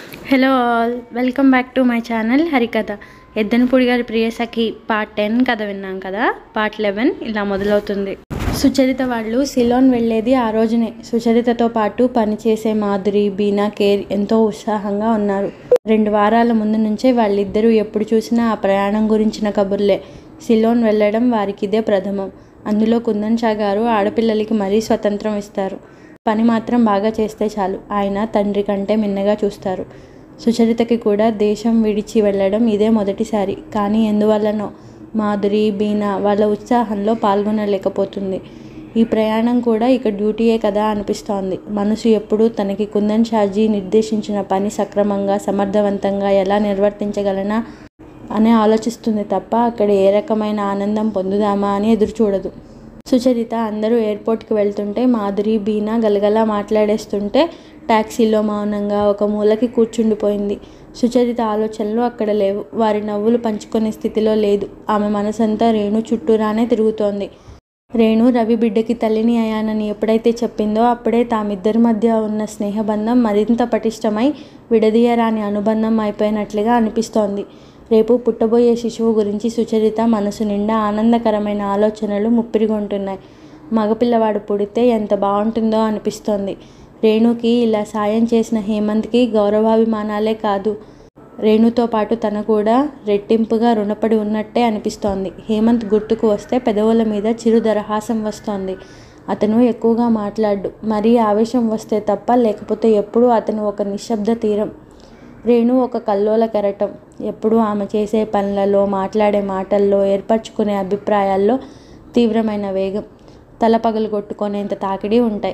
hello all welcome back to my channel Harikatha Yaddanapudi గారి Priya Sakhi part ten కథ విన్నాం కదా పార్ట్ లెవెన్ ఇలా మొదలవుతుంది సుచరిత వాళ్ళు సిలోన్ వెళ్ళేది ఆ రోజునే సుచరితతో పాటు పనిచేసే మాధురి బీనా కేర్ ఎంతో ఉత్సాహంగా ఉన్నారు రెండు వారాల ముందు నుంచే వాళ్ళిద్దరూ ఎప్పుడు చూసినా ఆ ప్రయాణం గురించిన కబుర్లే సిలోన్ వెళ్ళడం వారికి ఇదే ప్రథమం అందులో కుందన్ షా గారు ఆడపిల్లలకి మరీ స్వతంత్రం ఇస్తారు పని మాత్రం బాగా చేస్తే చాలు ఆయన తండ్రి కంటే మిన్నగా చూస్తారు సుచరితకి కూడా దేశం విడిచి వెళ్ళడం ఇదే మొదటిసారి కానీ ఎందువల్లనో మాధురి బీనా వాళ్ళ ఉత్సాహంలో పాల్గొనలేకపోతుంది ఈ ప్రయాణం కూడా ఇక డ్యూటీయే కదా అనిపిస్తోంది మనసు ఎప్పుడూ తనకి కుందన్ షాజీ నిర్దేశించిన పని సక్రమంగా సమర్థవంతంగా ఎలా నిర్వర్తించగలనా అని ఆలోచిస్తుంది తప్ప అక్కడ ఏ రకమైన ఆనందం పొందుదామా అని ఎదురు చూడదు సుచరిత అందరూ ఎయిర్పోర్ట్కి వెళ్తుంటే మాధురి బీనా గలగలా మాట్లాడేస్తుంటే ట్యాక్సీలో మౌనంగా ఒక మూలకి కూర్చుండిపోయింది సుచరిత ఆలోచనలు అక్కడ లేవు వారి నవ్వులు పంచుకునే స్థితిలో లేదు ఆమె మనసంతా రేణు చుట్టూరానే తిరుగుతోంది రేణు రవి బిడ్డకి తల్లిని అయ్యానని ఎప్పుడైతే చెప్పిందో అప్పుడే తామిద్దరి మధ్య ఉన్న స్నేహబంధం మరింత పటిష్టమై విడదీయరాని అనుబంధం అయిపోయినట్లుగా అనిపిస్తోంది రేపు పుట్టబోయే శిశువు గురించి సుచరిత మనసు నిండా ఆనందకరమైన ఆలోచనలు ముప్పిరిగొంటున్నాయి మగపిల్లవాడు పుడితే ఎంత బాగుంటుందో అనిపిస్తోంది రేణుకి ఇలా సాయం చేసిన హేమంత్కి గౌరవాభిమానాలే కాదు రేణుతో పాటు తన కూడా రెట్టింపుగా రుణపడి ఉన్నట్టే అనిపిస్తోంది హేమంత్ గుర్తుకు వస్తే పెదవుల మీద చిరు దరహాసం వస్తోంది అతను ఎక్కువగా మాట్లాడు మరీ ఆవేశం వస్తే తప్ప లేకపోతే ఎప్పుడూ అతను ఒక నిశ్శబ్ద తీరం రేణు ఒక కల్లోల కెరటం ఎప్పుడూ ఆమె చేసే పనులలో మాట్లాడే మాటల్లో ఏర్పరచుకునే అభిప్రాయాల్లో తీవ్రమైన వేగం తల పగలు కొట్టుకునేంత తాకిడి ఉంటాయి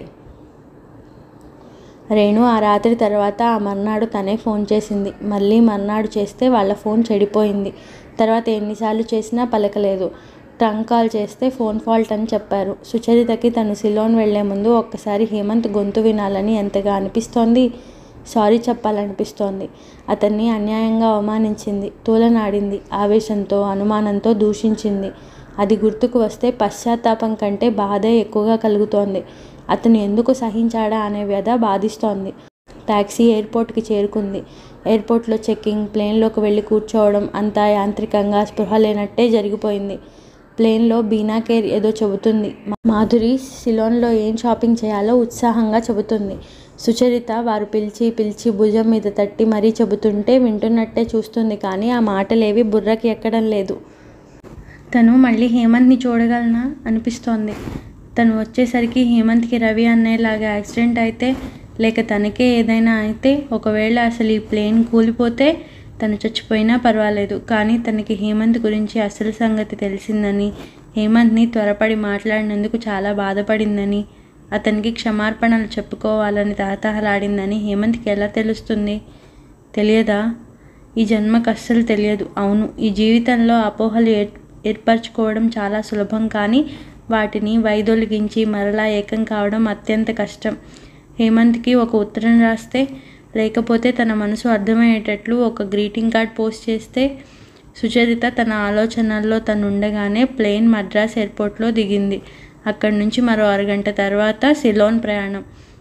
రేణు ఆ రాత్రి తర్వాత ఆ మర్నాడు తనే ఫోన్ చేసింది మళ్ళీ మర్నాడు చేస్తే వాళ్ళ ఫోన్ చెడిపోయింది తర్వాత ఎన్నిసార్లు చేసినా పలకలేదు ట్రంక్ కాల్ చేస్తే ఫోన్ ఫాల్ట్ అని చెప్పారు సుచరితకి తను సిలోన్ వెళ్లే ముందు ఒక్కసారి హేమంత్ గొంతు వినాలని ఎంతగా అనిపిస్తోంది సారీ చెప్పాలనిపిస్తోంది అతన్ని అన్యాయంగా అవమానించింది తూలనాడింది ఆవేశంతో అనుమానంతో దూషించింది అది గుర్తుకు వస్తే పశ్చాత్తాపం కంటే బాధే ఎక్కువగా కలుగుతోంది అతను ఎందుకు సహించాడా అనే వ్యధ బాధిస్తోంది ట్యాక్సీ ఎయిర్పోర్ట్కి చేరుకుంది ఎయిర్పోర్ట్లో చెక్కింగ్ ప్లేన్లోకి వెళ్ళి కూర్చోవడం అంతా యాంత్రికంగా స్పృహ లేనట్టే జరిగిపోయింది ప్లేన్లో బీనా కేర్ ఏదో చెబుతుంది మాధురి సిలోన్లో ఏం షాపింగ్ చేయాలో ఉత్సాహంగా చెబుతుంది సుచరిత వారు పిలిచి పిలిచి భుజం మీద తట్టి మరీ చెబుతుంటే వింటున్నట్టే చూస్తుంది కానీ ఆ మాటలేవి బుర్రకి ఎక్కడం లేదు తను మళ్ళీ హేమంత్ని చూడగలనా అనిపిస్తోంది తను వచ్చేసరికి హేమంత్కి రవి అన్నయ్యలాగా యాక్సిడెంట్ అయితే లేక తనకే ఏదైనా అయితే ఒకవేళ అసలు ఈ ప్లేన్ కూలిపోతే తను చచ్చిపోయినా పర్వాలేదు కానీ తనకి హేమంత్ గురించి అసలు సంగతి తెలిసిందని హేమంత్ని త్వరపడి మాట్లాడినందుకు చాలా బాధపడిందని అతనికి క్షమార్పణలు చెప్పుకోవాలని తాతహలాడిందని హేమంత్కి ఎలా తెలుస్తుంది తెలియదా ఈ జన్మకు అస్సలు తెలియదు అవును ఈ జీవితంలో అపోహలు ఏర్ ఏర్పరచుకోవడం చాలా సులభం కానీ వాటిని వైదొలిగించి మరలా ఏకం కావడం అత్యంత కష్టం హేమంత్కి ఒక ఉత్తరం రాస్తే లేకపోతే తన మనసు అర్థమయ్యేటట్లు ఒక గ్రీటింగ్ కార్డ్ పోస్ట్ చేస్తే సుచరిత తన ఆలోచనల్లో తను ఉండగానే ప్లేన్ మద్రాస్ ఎయిర్పోర్ట్లో దిగింది అక్కడి నుంచి మరో అరగంట తర్వాత సిలోన్ ప్రయాణం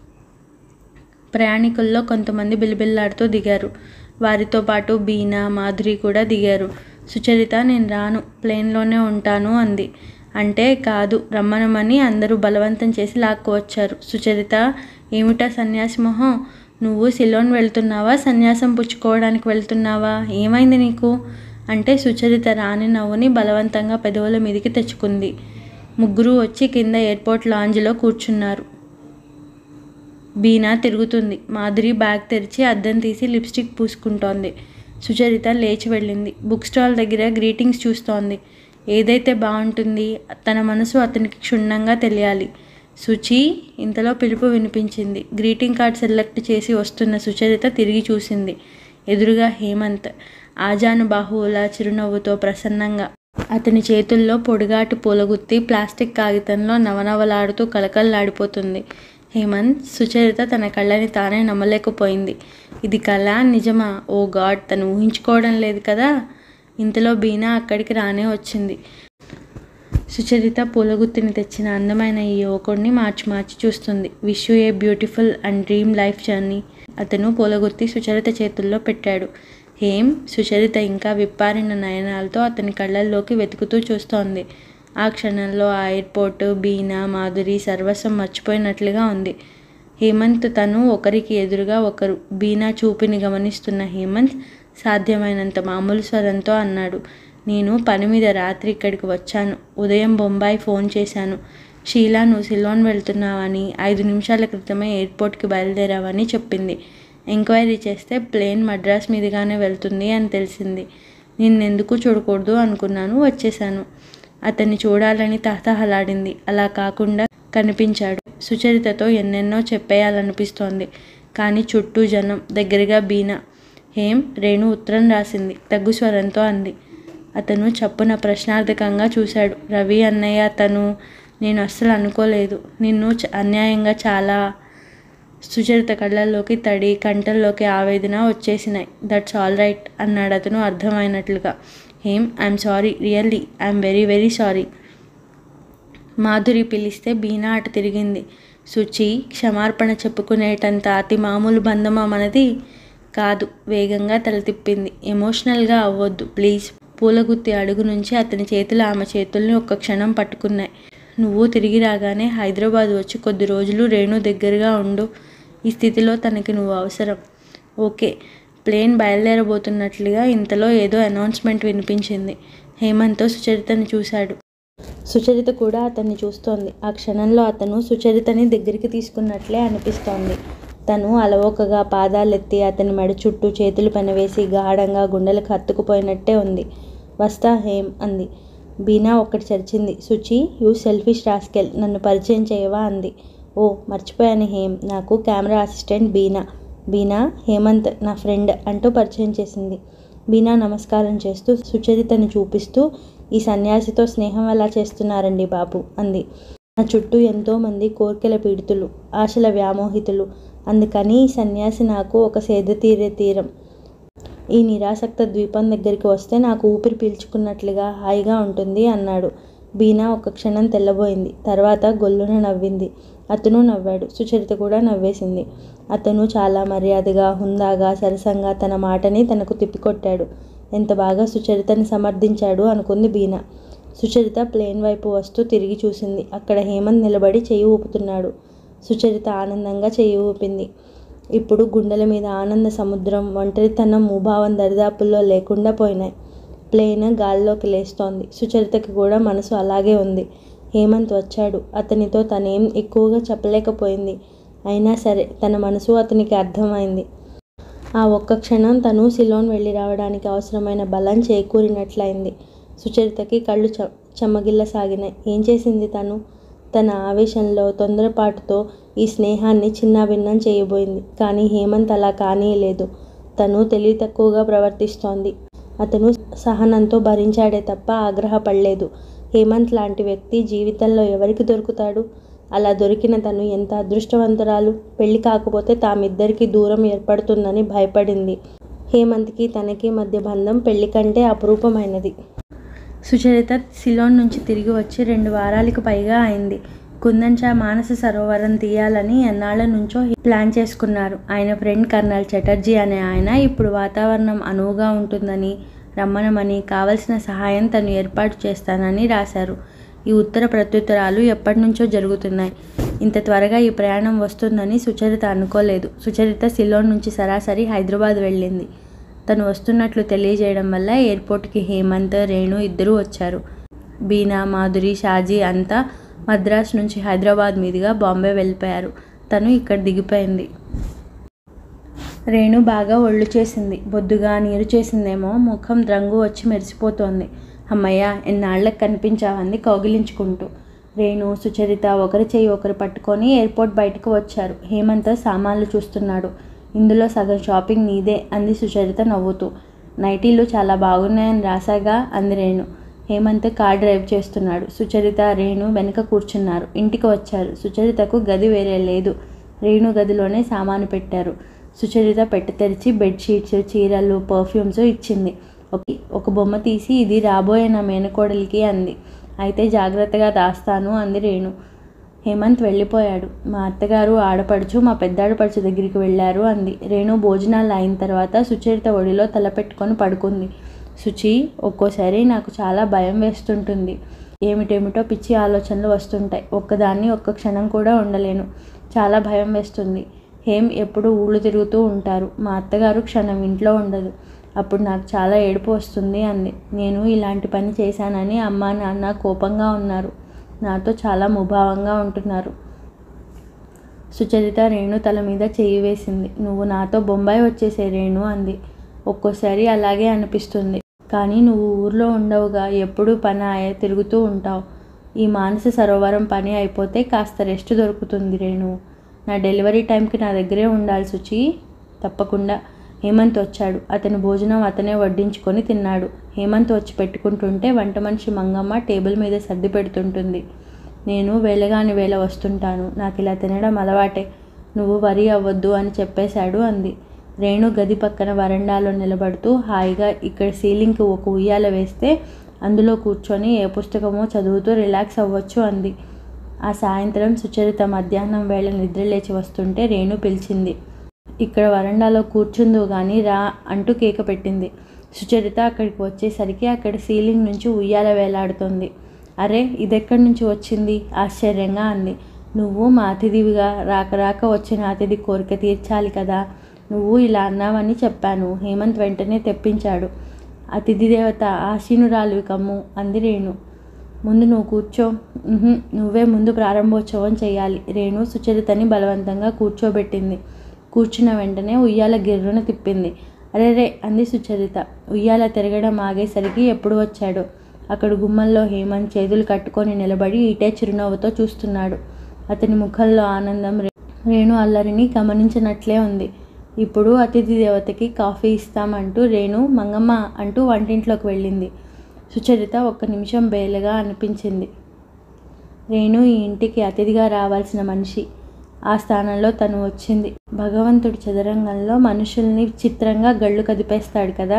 ప్రయాణికుల్లో కొంతమంది బిలబిల్లాడుతూ దిగారు వారితో పాటు బీనా మాధురి కూడా దిగారు సుచరిత నేను రాను ప్లేన్లోనే ఉంటాను అంది అంటే కాదు రమ్మనమని అందరూ బలవంతం చేసి లాక్కువచ్చారు సుచరిత ఏమిటా సన్యాసి మొహం నువ్వు సిలోన్ వెళ్తున్నావా సన్యాసం పుచ్చుకోవడానికి వెళ్తున్నావా ఏమైంది నీకు అంటే సుచరిత రాని నవ్వుని బలవంతంగా పెదవుల మీదకి తెచ్చుకుంది ముగ్గురు వచ్చి కింద ఎయిర్పోర్ట్ లాంజ్లో కూర్చున్నారు బీనా తిరుగుతుంది మాధురి బ్యాగ్ తెరిచి అద్దం తీసి లిప్స్టిక్ పూసుకుంటోంది సుచరిత లేచి వెళ్ళింది బుక్ స్టాల్ దగ్గర గ్రీటింగ్స్ చూస్తోంది ఏదైతే బాగుంటుంది తన మనసు అతనికి క్షుణ్ణంగా తెలియాలి సుచి ఇంతలో పిలుపు వినిపించింది గ్రీటింగ్ కార్డ్ సెలెక్ట్ చేసి వస్తున్న సుచరిత తిరిగి చూసింది ఎదురుగా హేమంత్ ఆజాను బాహువుల చిరునవ్వుతో ప్రసన్నంగా అతని చేతుల్లో పొడిగాటి పూలగుత్తి ప్లాస్టిక్ కాగితంలో నవనవలాడుతూ కలకల్లాడిపోతుంది హేమంత్ సుచరిత తన కళ్ళని తానే నమ్మలేకపోయింది ఇది కళ నిజమా ఓ గాడ్ తను ఊహించుకోవడం లేదు కదా ఇంతలో బీనా అక్కడికి రానే వచ్చింది సుచరిత పూలగుత్తిని తెచ్చిన అందమైన ఈ యువకుడిని మార్చి మార్చి చూస్తుంది wish you a beautiful and dream life journey అతను పూలగుత్తి సుచరిత చేతుల్లో పెట్టాడు హేమ్ సుచరిత ఇంకా విప్పారిన నయనాలతో అతని కళ్ళల్లోకి వెతుకుతూ చూస్తోంది ఆ క్షణంలో ఆ ఎయిర్పోర్ట్ బీనా మాధురి సర్వస్వం మర్చిపోయినట్లుగా ఉంది హేమంత్ తను ఒకరికి ఎదురుగా ఒకరు బీనా చూపుని గమనిస్తున్న హేమంత్ సాధ్యమైనంత మామూలు స్వరంతో అన్నాడు నేను పని మీద రాత్రి ఇక్కడికి వచ్చాను ఉదయం బొంబాయి ఫోన్ చేశాను షీలా నువ్వు సిలోన్ వెళ్తున్నావని ఐదు నిమిషాల క్రితమే ఎయిర్పోర్ట్కి బయలుదేరావని చెప్పింది ఎంక్వైరీ చేస్తే ప్లేన్ మద్రాస్ మీదుగానే వెళ్తుంది అని తెలిసింది నిన్నెందుకు చూడకూడదు అనుకున్నాను వచ్చేశాను అతన్ని చూడాలని తహతహలాడింది అలా కాకుండా కనిపించాడు సుచరితతో ఎన్నెన్నో చెప్పేయాలనిపిస్తోంది కానీ చుట్టూ జనం దగ్గరగా బీనా హేమ్ రేణు ఉత్తరం రాసింది తగ్గు స్వరంతో అంది అతను చప్పున ప్రశ్నార్థకంగా చూశాడు రవి అన్నయ్య తను నేను అస్సలు అనుకోలేదు నిన్ను చ- అన్యాయంగా చాలా సుచరిత కళ్ళల్లోకి తడి కంటల్లోకి ఆవేదన వచ్చేసినాయి దట్స్ ఆల్ రైట్ అన్నాడు అతను అర్థమైనట్లుగా Hem I'm sorry really I'm very very sorry Madhuri పిలిస్తే బీనా అటు తిరిగింది శుచి క్షమార్పణ చెప్పుకునేటంత అతి మామూలు బంధమా మనది కాదు వేగంగా తల తిప్పింది ఎమోషనల్గా అవ్వొద్దు ప్లీజ్ పూలగుత్తి అడుగు నుంచి అతని చేతులు ఆమె చేతుల్ని ఒక్క క్షణం పట్టుకున్నాయి నువ్వు తిరిగి రాగానే హైదరాబాద్ వచ్చి కొద్ది రోజులు రేణు దగ్గరగా ఉండు ఈ స్థితిలో తనకి నువ్వు అవసరం ఓకే ప్లేన్ బయలుదేరబోతున్నట్లుగా ఇంతలో ఏదో అనౌన్స్మెంట్ వినిపించింది హేమంత్తో సుచరితని చూశాడు సుచరిత కూడా అతన్ని చూస్తోంది ఆ క్షణంలో అతను సుచరితని దగ్గరికి తీసుకున్నట్లే అనిపిస్తోంది తను అలవోకగా పాదాలెత్తి అతని మెడ చుట్టూ చేతులు పెనవేసి గాఢంగా గుండెలకు హత్తుకుపోయినట్టే ఉంది వస్తా హేమ్ అంది బీనా ఒక్కటి చరిచింది సుచి యూ సెల్ఫిష్ రాస్కెల్ నన్ను పరిచయం చేయవా అంది ఓ మర్చిపోయాను హేమ్ నాకు కెమెరా అసిస్టెంట్ బీనా బీనా హేమంత్ నా ఫ్రెండ్ అంటూ పరిచయం చేసింది బీనా నమస్కారం చేస్తూ సుచరితని చూపిస్తూ ఈ సన్యాసితో స్నేహం ఎలా చేస్తున్నారండి బాబు అంది నా చుట్టూ ఎంతోమంది కోర్కెల పీడితులు ఆశల వ్యామోహితులు అందుకని ఈ సన్యాసి నాకు ఒక సేద తీరే తీరం ఈ నిరాసక్త ద్వీపం దగ్గరికి వస్తే నాకు ఊపిరి పీల్చుకున్నట్లుగా హాయిగా ఉంటుంది అన్నాడు బీనా ఒక క్షణం తెల్లబోయింది తర్వాత గొల్లున నవ్వింది అతను నవ్వాడు సుచరిత కూడా నవ్వేసింది అతను చాలా మర్యాదగా హుందాగా సరసంగా తన మాటని తనకు తిప్పికొట్టాడు ఎంత బాగా సుచరితని సమర్థించాడు అనుకుంది బీనా సుచరిత ప్లేన్ వైపు వస్తూ తిరిగి చూసింది అక్కడ హేమంత్ నిలబడి చెయ్యి ఊపుతున్నాడు సుచరిత ఆనందంగా చెయ్యి ఊపింది ఇప్పుడు గుండెల మీద ఆనంద సముద్రం ఒంటరితనం మూభావం దరిదాపుల్లో లేకుండా పోయినాయి ప్లేన్ గాల్లోకి లేస్తోంది సుచరితకి కూడా మనసు అలాగే ఉంది హేమంత్ వచ్చాడు అతనితో తనేం ఎక్కువగా చెప్పలేకపోయింది అయినా సరే తన మనసు అతనికి అర్థమైంది ఆ ఒక్క క్షణం తను సిలోన్ వెళ్ళి రావడానికి అవసరమైన బలం చేకూరినట్లయింది సుచరితకి కళ్ళు చ చెమ్మగిల్లసాగినాయి ఏం చేసింది తను తన ఆవేశంలో తొందరపాటుతో ఈ స్నేహాన్ని చిన్నాభిన్నం చేయబోయింది కానీ హేమంత్ అలా కానీయలేదు తను తెలివి తక్కువగా ప్రవర్తిస్తోంది అతను సహనంతో భరించాడే తప్ప ఆగ్రహపడలేదు హేమంత్ లాంటి వ్యక్తి జీవితంలో ఎవరికి దొరుకుతాడు అలా దొరికిన తను ఎంత అదృష్టవంతురాలు పెళ్లి కాకపోతే తామిద్దరికీ దూరం ఏర్పడుతుందని భయపడింది హేమంత్కి తనకి మధ్య బంధం పెళ్లి కంటే అపురూపమైనది సుచరిత సిలోన్ నుంచి తిరిగి వచ్చి రెండు వారాలకు పైగా అయింది కుందన్షా మానస సరోవరం తీయాలని ఎన్నాళ్ల నుంచో ప్లాన్ చేసుకున్నారు ఆయన ఫ్రెండ్ కర్నల్ చటర్జీ అనే ఆయన ఇప్పుడు వాతావరణం అనువుగా ఉంటుందని రమ్మనమని కావలసిన సహాయం తను ఏర్పాటు చేస్తానని రాశారు ఈ ఉత్తర ప్రత్యుత్తరాలు ఎప్పటి నుంచో జరుగుతున్నాయి ఇంత త్వరగా ఈ ప్రయాణం వస్తుందని సుచరిత అనుకోలేదు సుచరిత సిలోన్ నుంచి సరాసరి హైదరాబాద్ వెళ్ళింది తను వస్తున్నట్లు తెలియజేయడం వల్ల ఎయిర్పోర్ట్కి హేమంత్ రేణు ఇద్దరూ వచ్చారు బీనా మాధురి షాజీ అంతా మద్రాస్ నుంచి హైదరాబాద్ మీదుగా బాంబే వెళ్ళిపోయారు తను ఇక్కడ దిగిపోయింది రేణు బాగా ఒళ్ళు చేసింది బొద్దుగా నీరు చేసిందేమో ముఖం రంగు వచ్చి మెరిసిపోతోంది అమ్మయ్య ఎన్నాళ్ళకి కనిపించావంది కౌగిలించుకుంటూ రేణు సుచరిత ఒకరి చెయ్యి ఒకరు పట్టుకొని ఎయిర్పోర్ట్ బయటకు వచ్చారు హేమంత్ సామాన్లు చూస్తున్నాడు ఇందులో సగం షాపింగ్ నీదే అంది సుచరిత నవ్వుతూ నైటీలు చాలా బాగున్నాయని రాసాగా అంది రేణు హేమంత్ కార్ డ్రైవ్ చేస్తున్నాడు సుచరిత రేణు వెనక కూర్చున్నారు ఇంటికి వచ్చారు సుచరితకు గది వేరే లేదు రేణు గదిలోనే సామాను పెట్టారు సుచరిత పెట్టె తెరిచి బెడ్షీట్స్ చీరలు పర్ఫ్యూమ్స్ ఇచ్చింది ఒక- ఒక బొమ్మ తీసి ఇది రాబోయే నా మేనకోడలికి అంది అయితే జాగ్రత్తగా దాస్తాను అంది రేణు హేమంత్ వెళ్ళిపోయాడు మా అత్తగారు ఆడపడుచు మా పెద్దాడపడుచు దగ్గరికి వెళ్ళారు అంది రేణు భోజనాలు అయిన తర్వాత సుచరిత ఒడిలో తల పెట్టుకొని పడుకుంది సుచి ఒక్కోసారి నాకు చాలా భయం వేస్తుంటుంది ఏమిటేమిటో పిచ్చి ఆలోచనలు వస్తుంటాయి ఒక్కదాన్ని ఒక్క క్షణం కూడా ఉండలేను చాలా భయం వేస్తుంది హేమ్ ఎప్పుడు ఊళ్ళు తిరుగుతూ ఉంటారు మా అత్తగారు క్షణం ఇంట్లో ఉండదు అప్పుడు నాకు చాలా ఏడుపు వస్తుంది అంది నేను ఇలాంటి పని చేశానని అమ్మ నాన్న కోపంగా ఉన్నారు నాతో చాలా ముభావంగా ఉంటున్నారు సుచరిత రేణు తల మీద చేయి వేసింది నువ్వు నాతో బొంబాయి వచ్చేసే రేణు అంది ఒక్కోసారి అలాగే అనిపిస్తుంది కానీ నువ్వు ఊర్లో ఉండవుగా ఎప్పుడూ పని ఆయే తిరుగుతూ ఉంటావు ఈ మానస సరోవరం పని అయిపోతే కాస్త రెస్ట్ దొరుకుతుంది రేణు నా డెలివరీ టైంకి నా దగ్గరే ఉండాలి సుచి తప్పకుండా హేమంత్ వచ్చాడు అతని భోజనం అతనే వడ్డించుకొని తిన్నాడు హేమంత్ వచ్చి పెట్టుకుంటుంటే వంట మనిషి మంగమ్మ టేబుల్ మీద సర్ది పెడుతుంటుంది నేను వేళగాని వేళ వస్తుంటాను నాకు ఇలా తినడం అలవాటే నువ్వు వరి అవ్వద్దు అని చెప్పేశాడు అంది రేణు గది పక్కన వరండాలో నిలబడుతూ హాయిగా ఇక్కడ సీలింగ్కి ఒక ఉయ్యాల వేస్తే అందులో కూర్చొని ఏ పుస్తకమో చదువుతూ రిలాక్స్ అవ్వచ్చు అంది ఆ సాయంత్రం సుచరిత మధ్యాహ్నం వేళ నిద్రలేచి వస్తుంటే రేణు పిలిచింది ఇక్కడ వరండాలో కూర్చుందు కానీ రా అంటూ కేక పెట్టింది సుచరిత అక్కడికి వచ్చేసరికి అక్కడ సీలింగ్ నుంచి ఉయ్యాల వేలాడుతోంది అరే ఇదెక్కడి నుంచి వచ్చింది ఆశ్చర్యంగా అంది నువ్వు మా అతిథివిగా రాక రాక వచ్చిన అతిథి కోరిక తీర్చాలి కదా నువ్వు ఇలా అన్నావని చెప్పాను హేమంత్ వెంటనే తెప్పించాడు అతిథి దేవత ఆశీనురాలివి కమ్ము అంది రేణు ముందు నువ్వు కూర్చో "ఉహుం, నువ్వే ముందు ప్రారంభోత్సవం చేయాలి రేణు సుచరితని బలవంతంగా కూర్చోబెట్టింది కూర్చున్న వెంటనే ఉయ్యాల గిర్రున తిప్పింది అరే రే అంది సుచరిత ఉయ్యాల తిరగడం ఆగేసరికి ఎప్పుడు వచ్చాడు అక్కడ గుమ్మల్లో హేమంత్ చేతులు కట్టుకొని నిలబడి ఇటే చిరునవ్వుతో చూస్తున్నాడు అతని ముఖంలో ఆనందం రే- రేణు అల్లరిని గమనించినట్లే ఉంది ఇప్పుడు అతిథి దేవతకి కాఫీ ఇస్తామంటూ రేణు మంగమ్మ అంటూ వంటింట్లోకి వెళ్ళింది సుచరిత ఒక్క నిమిషం బేలగా అనిపించింది రేణు ఈ ఇంటికి అతిథిగా రావాల్సిన మనిషి ఆ స్థానంలో తను వచ్చింది భగవంతుడి చదరంగంలో మనుషుల్ని చిత్రంగా గళ్ళు కదిపేస్తాడు కదా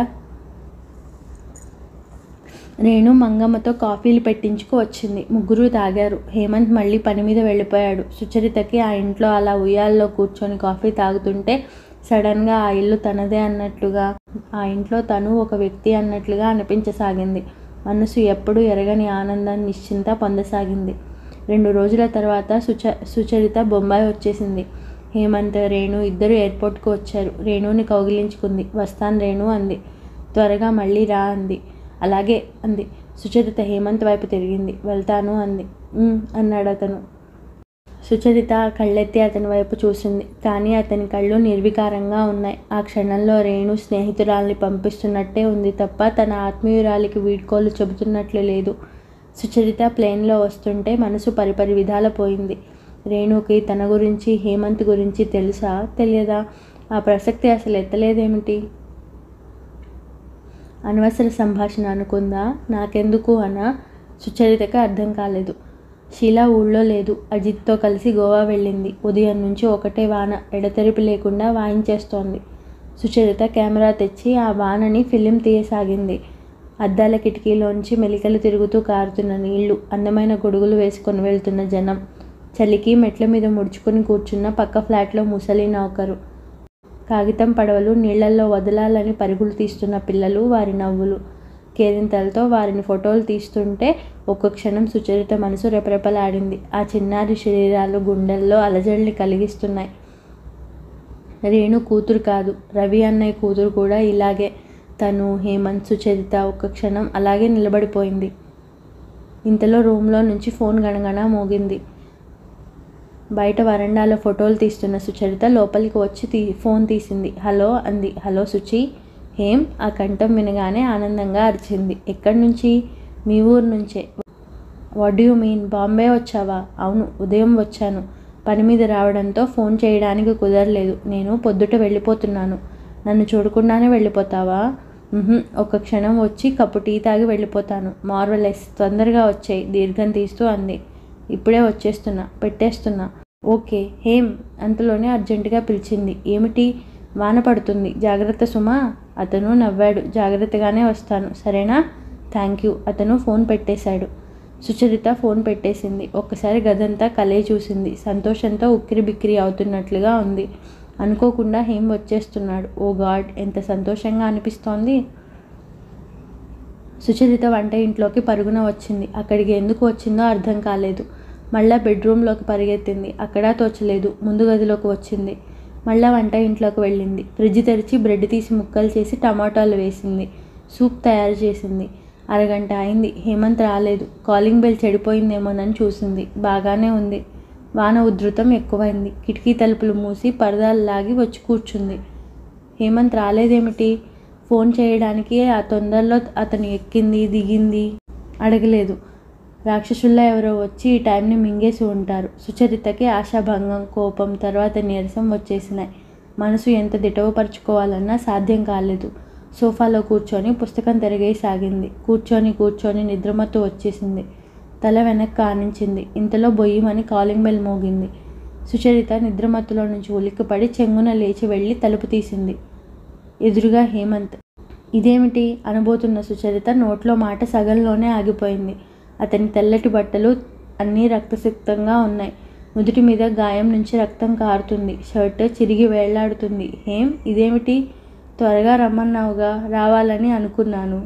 రేణు మంగమ్మతో కాఫీలు పెట్టించుకు వచ్చింది ముగ్గురు తాగారు హేమంత్ మళ్ళీ పని మీద వెళ్ళిపోయాడు సుచరితకి ఆ ఇంట్లో అలా ఉయ్యాల్లో కూర్చొని కాఫీ తాగుతుంటే సడన్గా ఆ ఇల్లు తనదే అన్నట్లుగా ఆ ఇంట్లో తను ఒక వ్యక్తి అన్నట్లుగా అనిపించసాగింది మనసు ఎప్పుడు ఎరగని ఆనందం నిశ్చింత పొందసాగింది రెండు రోజుల తర్వాత సుచ సుచరిత బొంబాయి వచ్చేసింది హేమంత్ రేణు ఇద్దరు ఎయిర్పోర్ట్కి వచ్చారు రేణుని కౌగిలించుకుంది వస్తాను రేణు అంది త్వరగా మళ్ళీ రా అంది అలాగే అంది సుచరిత హేమంత్ వైపు తిరిగింది వెళ్తాను అంది "ఉమ్," అన్నాడు అతను సుచరిత కళ్ళెత్తి అతని వైపు చూసింది కానీ అతని కళ్ళు నిర్వికారంగా ఉన్నాయి ఆ క్షణంలో రేణు స్నేహితురాల్ని పంపిస్తున్నట్టే ఉంది తప్ప తన ఆత్మీయురాలికి వీడ్కోలు చెబుతున్నట్లు లేదు సుచరిత ప్లేన్లో వస్తుంటే మనసు పరిపరి విధాల పోయింది రేణుకి తన గురించి హేమంత్ గురించి తెలుసా తెలియదా ఆ ప్రసక్తి అసలు ఎత్తలేదేమిటి అనవసర సంభాషణ అనుకుందా నాకెందుకు అన్న సుచరితకి అర్థం కాలేదు షీలా ఊళ్ళో లేదు అజిత్తో కలిసి గోవా వెళ్ళింది ఉదయం నుంచి ఒకటే వాన ఎడతెరిపి లేకుండా వాయించేస్తోంది సుచరిత కెమెరా తెచ్చి ఆ వానని ఫిలిం తీయసాగింది అద్దాల కిటికీలోంచి మెలికలు తిరుగుతూ కారుతున్న నీళ్లు అందమైన గొడుగులు వేసుకొని వెళ్తున్న జనం చలికి మెట్ల మీద ముడుచుకొని కూర్చున్న పక్క ఫ్లాట్లో ముసలి నౌకరు కాగితం పడవలు నీళ్లల్లో వదలాలని పరుగులు తీస్తున్న పిల్లలు వారి నవ్వులు కేరింతలతో వారిని ఫోటోలు తీస్తుంటే ఒక్క క్షణం సుచరిత మనసు రెపరెపలాడింది ఆ చిన్నారి శరీరాలు గుండెల్లో అలజడిని కలిగిస్తున్నాయి రేణు కూతురు కాదు రవి అన్నయ్య కూతురు కూడా ఇలాగే తను హేమంత్ సుచరిత ఒక్క క్షణం అలాగే నిలబడిపోయింది ఇంతలో రూమ్లో నుంచి ఫోన్ గణగణ మోగింది బయట వరండాలో ఫోటోలు తీస్తున్న సుచరిత లోపలికి వచ్చి తీ ఫోన్ తీసింది హలో అంది హలో సుచి హేం ఆ కంఠం వినగానే ఆనందంగా అరిచింది ఎక్కడి నుంచి మీ ఊరు నుంచే వాట్ యూ మీన్ బాంబే వచ్చావా అవును ఉదయం వచ్చాను పని మీద రావడంతో ఫోన్ చేయడానికి కుదరలేదు నేను పొద్దుట వెళ్ళిపోతున్నాను నన్ను చూడకుండానే వెళ్ళిపోతావా "ఉహుం, ఒక్క క్షణం వచ్చి కప్పు టీ తాగి వెళ్ళిపోతాను మార్వలెస్ తొందరగా వచ్చాయి దీర్ఘం తీస్తూ అంది ఇప్పుడే వచ్చేస్తున్నా పెట్టేస్తున్నా ఓకే హేమ్ అంతలోనే అర్జెంటుగా పిలిచింది ఏమిటి వాన పడుతుంది జాగ్రత్త సుమా అతను నవ్వాడు జాగ్రత్తగానే వస్తాను సరేనా థ్యాంక్ యూ అతను ఫోన్ పెట్టేశాడు సుచరిత ఫోన్ పెట్టేసింది ఒక్కసారి గదంతా కలే చూసింది సంతోషంతో ఉక్కిరి బిక్కిరి అవుతున్నట్లుగా ఉంది అనుకోకుండా హేమ్ వచ్చేస్తున్నాడు ఓ గాడ్ ఎంత సంతోషంగా అనిపిస్తోంది సుచరిత వంట ఇంట్లోకి పరుగున వచ్చింది అక్కడికి ఎందుకు వచ్చిందో అర్థం కాలేదు మళ్ళా బెడ్రూమ్లోకి పరిగెత్తింది అక్కడా తోచలేదు ముందు గదిలోకి వచ్చింది మళ్ళా వంట ఇంట్లోకి వెళ్ళింది ఫ్రిడ్జ్ తెరిచి బ్రెడ్ తీసి ముక్కలు చేసి టమాటాలు వేసింది సూప్ తయారు చేసింది అరగంట అయింది హేమంత్ రాలేదు కాలింగ్ బెల్ చెడిపోయిందేమోనని చూసింది బాగానే ఉంది వాన ఉధృతం ఎక్కువైంది కిటికీ తలుపులు మూసి పరదాలు లాగి వచ్చి కూర్చుంది హేమంత్ రాలేదేమిటి ఫోన్ చేయడానికి ఆ తొందరలో అతను ఎక్కింది దిగింది అడగలేదు రాక్షసుల్లా ఎవరో వచ్చి ఈ టైంని మింగేసి ఉంటారు సుచరితకి ఆశాభంగం కోపం తర్వాత నీరసం వచ్చేసినాయి మనసు ఎంత దిటవపరుచుకోవాలన్నా సాధ్యం కాలేదు సోఫాలో కూర్చొని పుస్తకం తిరగేసాగింది కూర్చొని కూర్చొని నిద్రమత్తు వచ్చేసింది తల వెనక్కి ఆనించింది ఇంతలో బొయ్యమని కాలింగ్ బెల్ మోగింది సుచరిత నిద్రమత్తులో నుంచి ఉలిక్కిపడి చెంగున లేచి వెళ్ళి తలుపు తీసింది ఎదురుగా హేమంత్ ఇదేమిటి అనబోతున్న సుచరిత నోట్లో మాట సగంలోనే ఆగిపోయింది అతని తెల్లటి బట్టలు అన్నీ రక్తసిక్తంగా ఉన్నాయి నుదుటి మీద గాయం నుంచి రక్తం కారుతుంది షర్ట్ చిరిగి వేళ్లాడుతుంది ఏం ఇదేమిటి త్వరగా రమ్మన్నావుగా రావాలని అనుకున్నాను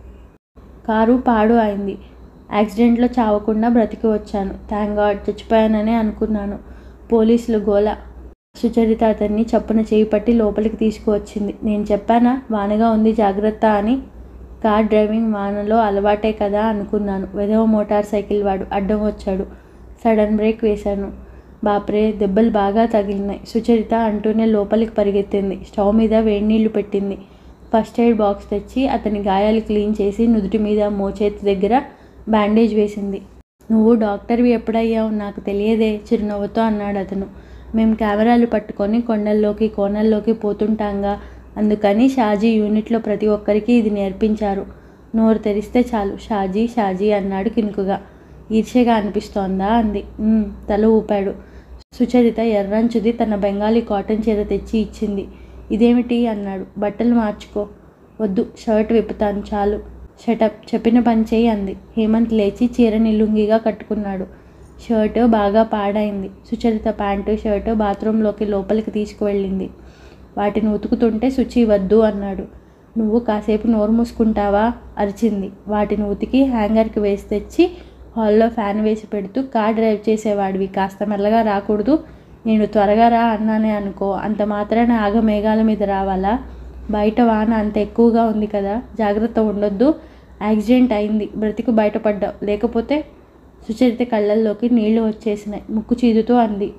కారు పాడు అయింది యాక్సిడెంట్లో చావకుండా బ్రతికి వచ్చాను థ్యాంక్ గాడ్ చచ్చిపోయాననే అనుకున్నాను పోలీసులు గోల సుచరిత అతన్ని చప్పున చేయి పట్టి లోపలికి తీసుకువచ్చింది నేను చెప్పానా వానగా ఉంది జాగ్రత్త అని కార్ డ్రైవింగ్ వానలో అలవాటే కదా అనుకున్నాను వెదవ మోటార్ సైకిల్ వాడు అడ్డం వచ్చాడు సడన్ బ్రేక్ వేశాను బాప్రే దెబ్బలు బాగా తగిలినాయి సుచరిత అంటూనే లోపలికి పరిగెత్తింది స్టవ్ మీద వేడి నీళ్లు పెట్టింది ఫస్ట్ ఎయిడ్ బాక్స్ తెచ్చి అతని గాయాలు క్లీన్ చేసి నుదుటి మీద మోచేతి దగ్గర బ్యాండేజ్ వేసింది నువ్వు డాక్టర్వి ఎప్పుడయ్యావు నాకు తెలియదే చిరునవ్వుతో అన్నాడు అతను మేము కెమెరాలు పట్టుకొని కొండల్లోకి కోనల్లోకి పోతుంటాంగా అందుకని షాజీ యూనిట్లో ప్రతి ఒక్కరికి ఇది నేర్పించారు నోరు తెరిస్తే చాలు షాజీ షాజీ అన్నాడు కినుకుగా ఈర్ష్యగా అనిపిస్తోందా అంది "ఉమ్," తల ఊపాడు సుచరిత ఎర్రంచుది తన బెంగాలీ కాటన్ చీర తెచ్చి ఇచ్చింది ఇదేమిటి అన్నాడు బట్టలు మార్చుకో వద్దు షర్ట్ విప్పుతాను చాలు షటప్ చెప్పిన పని చేయి అంది హేమంత్ లేచి చీరని లుంగిగా కట్టుకున్నాడు షర్ట్ బాగా పాడైంది సుచరిత ప్యాంటు షర్టు బాత్రూంలోకి లోపలికి తీసుకువెళ్ళింది వాటిని ఉతుకుతుంటే శుచి వద్దు అన్నాడు నువ్వు కాసేపు నోరు మూసుకుంటావా అరిచింది వాటిని ఉతికి హ్యాంగర్కి వేసి తెచ్చి హాల్లో ఫ్యాన్ వేసి పెడుతూ కార్ డ్రైవ్ చేసేవాడివి కాస్త మెల్లగా రాకూడదు నేను త్వరగా రా అన్నానే అనుకో అంత మాత్రాన ఆగ మేఘాల మీద రావాలా బయట వాన అంత ఎక్కువగా ఉంది కదా జాగ్రత్త ఉండొద్దు యాక్సిడెంట్ అయింది బ్రతికి బయటపడ్డావు లేకపోతే సుచరిత కళ్ళల్లోకి నీళ్లు వచ్చేసినాయి ముక్కు చీదుతూ అంది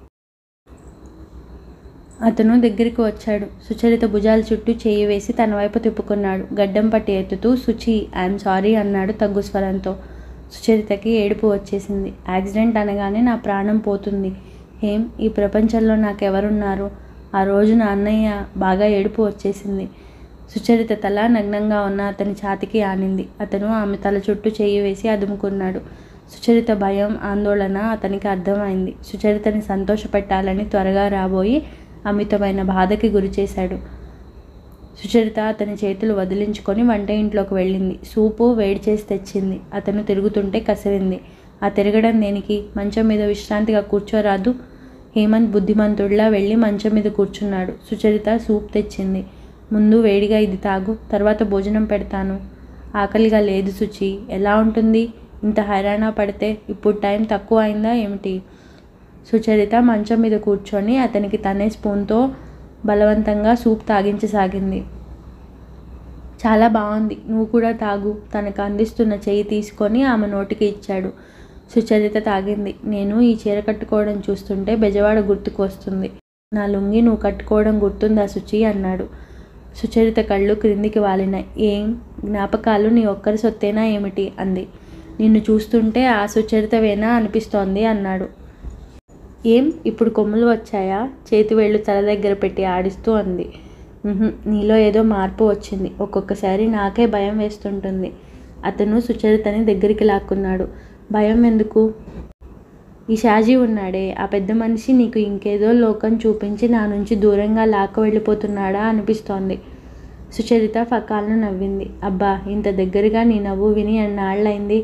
అతను దగ్గరికి వచ్చాడు సుచరిత భుజాల చుట్టూ చేయి వేసి తన వైపు తిప్పుకున్నాడు గడ్డం పట్టి ఎత్తుతూ సుచి ఐఎమ్ సారీ అన్నాడు తగ్గు స్వరంతో సుచరితకి ఏడుపు వచ్చేసింది యాక్సిడెంట్ అనగానే నా ప్రాణం పోతుంది ఏం ఈ ప్రపంచంలో నాకెవరున్నారు ఆ రోజు నా అన్నయ్య బాగా ఏడుపు వచ్చేసింది సుచరిత తల నగ్నంగా ఉన్న అతని ఛాతికి ఆనింది అతను ఆమె తల చుట్టూ చేయి వేసి అదుముకున్నాడు సుచరిత భయం ఆందోళన అతనికి అర్థమైంది సుచరితని సంతోషపెట్టాలని త్వరగా రాబోయి అమితమైన బాధకి గురిచేశాడు సుచరిత అతని చేతులు వదిలించుకొని వంట ఇంట్లోకి వెళ్ళింది సూపు వేడి చేసి తెచ్చింది అతను తిరుగుతుంటే కసిరింది ఆ తిరగడం దేనికి మంచం మీద విశ్రాంతిగా కూర్చోరాదు హేమంత్ బుద్ధిమంతుడిలా వెళ్ళి మంచం మీద కూర్చున్నాడు సుచరిత సూప్ తెచ్చింది ముందు వేడిగా ఇది తాగు తర్వాత భోజనం పెడతాను ఆకలిగా లేదు సుచి ఎలా ఉంటుంది ఇంత హైరాణ పడితే ఇప్పుడు టైం తక్కువ అయిందా ఏమిటి సుచరిత మంచం మీద కూర్చొని అతనికి తనే స్పూన్తో బలవంతంగా సూప్ తాగించసాగింది చాలా బాగుంది నువ్వు కూడా తాగు తనకు అందిస్తున్న చెయ్యి తీసుకొని ఆమె నోటికి ఇచ్చాడు సుచరిత తాగింది నేను ఈ చీర కట్టుకోవడం చూస్తుంటే బెజవాడ గుర్తుకు వస్తుంది నా లుంగి నువ్వు కట్టుకోవడం గుర్తుందా సుచి అన్నాడు సుచరిత కళ్ళు క్రిందికి వాలినాయి ఏం జ్ఞాపకాలు నీ ఒక్కరి సొత్తేనా ఏమిటి అంది నిన్ను చూస్తుంటే ఆ సుచరితవేనా అనిపిస్తోంది అన్నాడు ఏం ఇప్పుడు కొమ్ములు వచ్చాయా చేతి వేళ్ళు తల దగ్గర పెట్టి ఆడిస్తూ అంది "ఉహుం, నీలో ఏదో మార్పు వచ్చింది ఒక్కొక్కసారి నాకే భయం వేస్తుంటుంది అతను సుచరితని దగ్గరికి లాక్కున్నాడు భయం ఎందుకు ఈ షాజీ ఉన్నాడే ఆ పెద్ద మనిషి నీకు ఇంకేదో లోకం చూపించి నా నుంచి దూరంగా లాక్కు వెళ్ళిపోతున్నాడా అనిపిస్తోంది సుచరిత ఫకాలను నవ్వింది అబ్బా ఇంత దగ్గరగా నీ నవ్వు విని అన్నాళ్ళైంది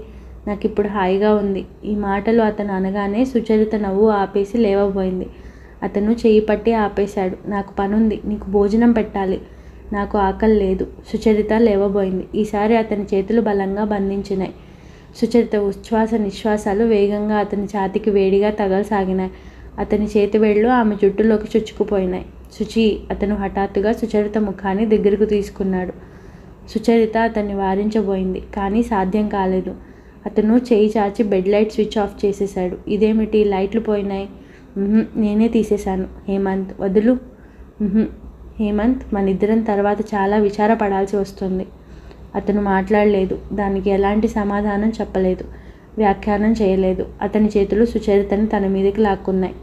నాకు ఇప్పుడు హాయిగా ఉంది ఈ మాటలు అతను అనగానే సుచరిత నవ్వు ఆపేసి లేవబోయింది అతను చెయ్యి పట్టి ఆపేశాడు నాకు పనుంది నీకు భోజనం పెట్టాలి నాకు ఆకలి లేదు సుచరిత లేవబోయింది ఈసారి అతని చేతులు బలంగా బంధించినాయి సుచరిత ఉచ్ఛ్వాస నిశ్వాసాలు వేగంగా అతని ఛాతికి వేడిగా తగలసాగినాయి అతని చేతి వేళ్ళు ఆమె జుట్టులోకి చుచ్చుకుపోయినాయి శుచి అతను హఠాత్తుగా సుచరిత ముఖాన్ని దగ్గరకు తీసుకున్నాడు సుచరిత అతన్ని వారించబోయింది కానీ సాధ్యం కాలేదు అతను చేయి చాచి బెడ్ లైట్ స్విచ్ ఆఫ్ చేసేశాడు ఇదేమిటి లైట్లు పోయినాయి "ఉహుం, నేనే తీసేశాను హేమంత్ వదులు "ఉహుం, హేమంత్ మన ఇద్దరం తర్వాత చాలా విచారపడాల్సి వస్తుంది అతను మాట్లాడలేదు దానికి ఎలాంటి సమాధానం చెప్పలేదు వ్యాఖ్యానం చేయలేదు అతని చేతులు సుచరితని తన మీదకి లాక్కున్నాయి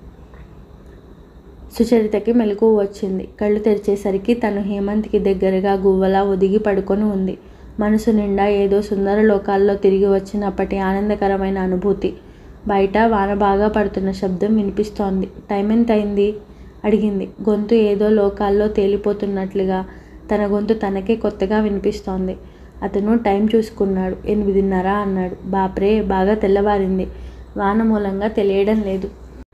సుచరితకి మెలకువ వచ్చింది కళ్ళు తెరిచేసరికి తను హేమంత్కి దగ్గరగా గువ్వలా ఒదిగి పడుకొని ఉంది మనసు నిండా ఏదో సుందర లోకాల్లో తిరిగి వచ్చినప్పటి ఆనందకరమైన అనుభూతి బయట వాన బాగా పడుతున్న శబ్దం వినిపిస్తోంది టైం ఎంత అయింది అడిగింది గొంతు ఏదో లోకాల్లో తేలిపోతున్నట్లుగా తన గొంతు తనకే కొత్తగా వినిపిస్తోంది అతను టైం చూసుకున్నాడు ఎనిమిదిన్నర అన్నాడు బాప్రే బాగా తెల్లవారింది వాన మూలంగా తెలియడం లేదు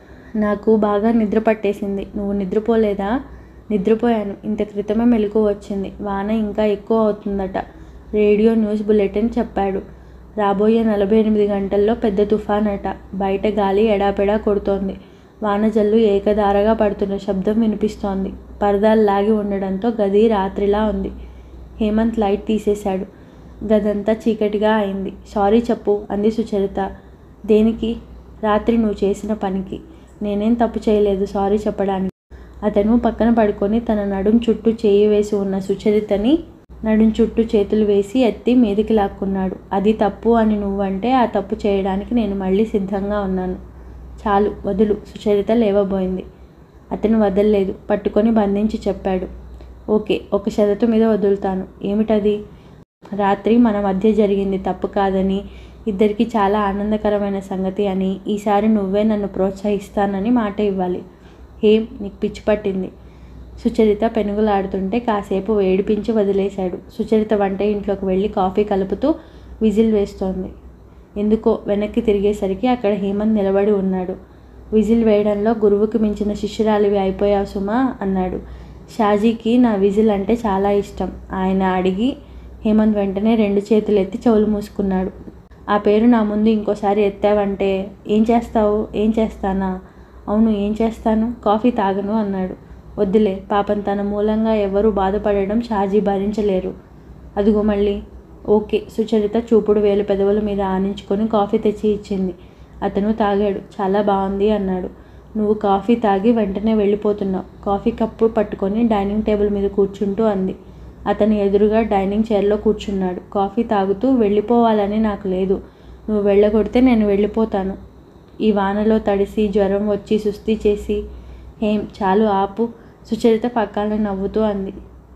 నాకు బాగా నిద్ర పట్టేసింది నువ్వు నిద్రపోలేదా నిద్రపోయాను ఇంత క్రితమే మెలకు వచ్చింది వాన ఇంకా ఎక్కువ అవుతుందట రేడియో న్యూస్ బులెటిన్ చెప్పాడు రాబోయే నలభై ఎనిమిది గంటల్లో పెద్ద తుఫాన్ అట బయట గాలి ఎడాపెడా కొడుతోంది వానజల్లు ఏకధారగా పడుతున్న శబ్దం వినిపిస్తోంది పరదాలు లాగి ఉండడంతో గది రాత్రిలా ఉంది హేమంత్ లైట్ తీసేశాడు గదంతా చీకటిగా అయింది సారీ చెప్పు అంది సుచరిత దేనికి రాత్రి నువ్వు చేసిన పనికి నేనేం తప్పు చేయలేదు సారీ చెప్పడానికి అతను పక్కన పడుకొని తన నడుం చుట్టూ చేయి వేసి ఉన్న సుచరితని నడుం చుట్టూ చేతులు వేసి ఎత్తి మీదికి లాక్కున్నాడు అది తప్పు అని నువ్వంటే ఆ తప్పు చేయడానికి నేను మళ్ళీ సిద్ధంగా ఉన్నాను చాలు వదులు సుచరిత లేవబోయింది అతను వదల్లేదు పట్టుకొని బంధించి చెప్పాడు ఓకే ఒక షరతు మీద వదులుతాను ఏమిటది రాత్రి మన మధ్య జరిగింది తప్పు కాదని ఇద్దరికి చాలా ఆనందకరమైన సంగతి అని ఈసారి నువ్వే నన్ను ప్రోత్సహిస్తానని మాట ఇవ్వాలి హేమ్ నీకు పిచ్చి పట్టింది సుచరిత పెనుగులాడుతుంటే కాసేపు వేడిపించి వదిలేశాడు సుచరిత వంట ఇంట్లోకి వెళ్ళి కాఫీ కలుపుతూ విజిల్ వేస్తోంది ఎందుకో వెనక్కి తిరిగేసరికి అక్కడ హేమంత్ నిలబడి ఉన్నాడు విజిల్ వేయడంలో గురువుకి మించిన శిష్యురాలివి అయిపోయావు సుమా అన్నాడు షాజీకి నా విజిల్ అంటే చాలా ఇష్టం ఆయన అడిగి హేమంత్ వెంటనే రెండు చేతులు ఎత్తి చెవులు మూసుకున్నాడు ఆ పేరు నా ముందు ఇంకోసారి ఎత్తావంటే ఏం చేస్తావు ఏం చేస్తానా అవును ఏం చేస్తాను కాఫీ తాగను అన్నాడు వద్దులే పాపం తన మూలంగా ఎవరూ బాధపడడం షాజీ భరించలేరు అదిగో మళ్ళీ ఓకే సుచరిత చూపుడు వేలు పెదవుల మీద ఆనించుకొని కాఫీ తెచ్చి ఇచ్చింది అతను తాగాడు చాలా బాగుంది అన్నాడు నువ్వు కాఫీ తాగి వెంటనే వెళ్ళిపోతున్నావు కాఫీ కప్పు పట్టుకొని డైనింగ్ టేబుల్ మీద కూర్చుంటూ అంది అతని ఎదురుగా డైనింగ్ చైర్లో కూర్చున్నాడు కాఫీ తాగుతూ వెళ్ళిపోవాలని నాకు లేదు నువ్వు వెళ్ళగొడితే నేను వెళ్ళిపోతాను ఈ వానలో తడిసి జ్వరం వచ్చి సుస్థి చేసి ఏం చాలు ఆపు సుచరిత పక్కన నవ్వుతూ అంది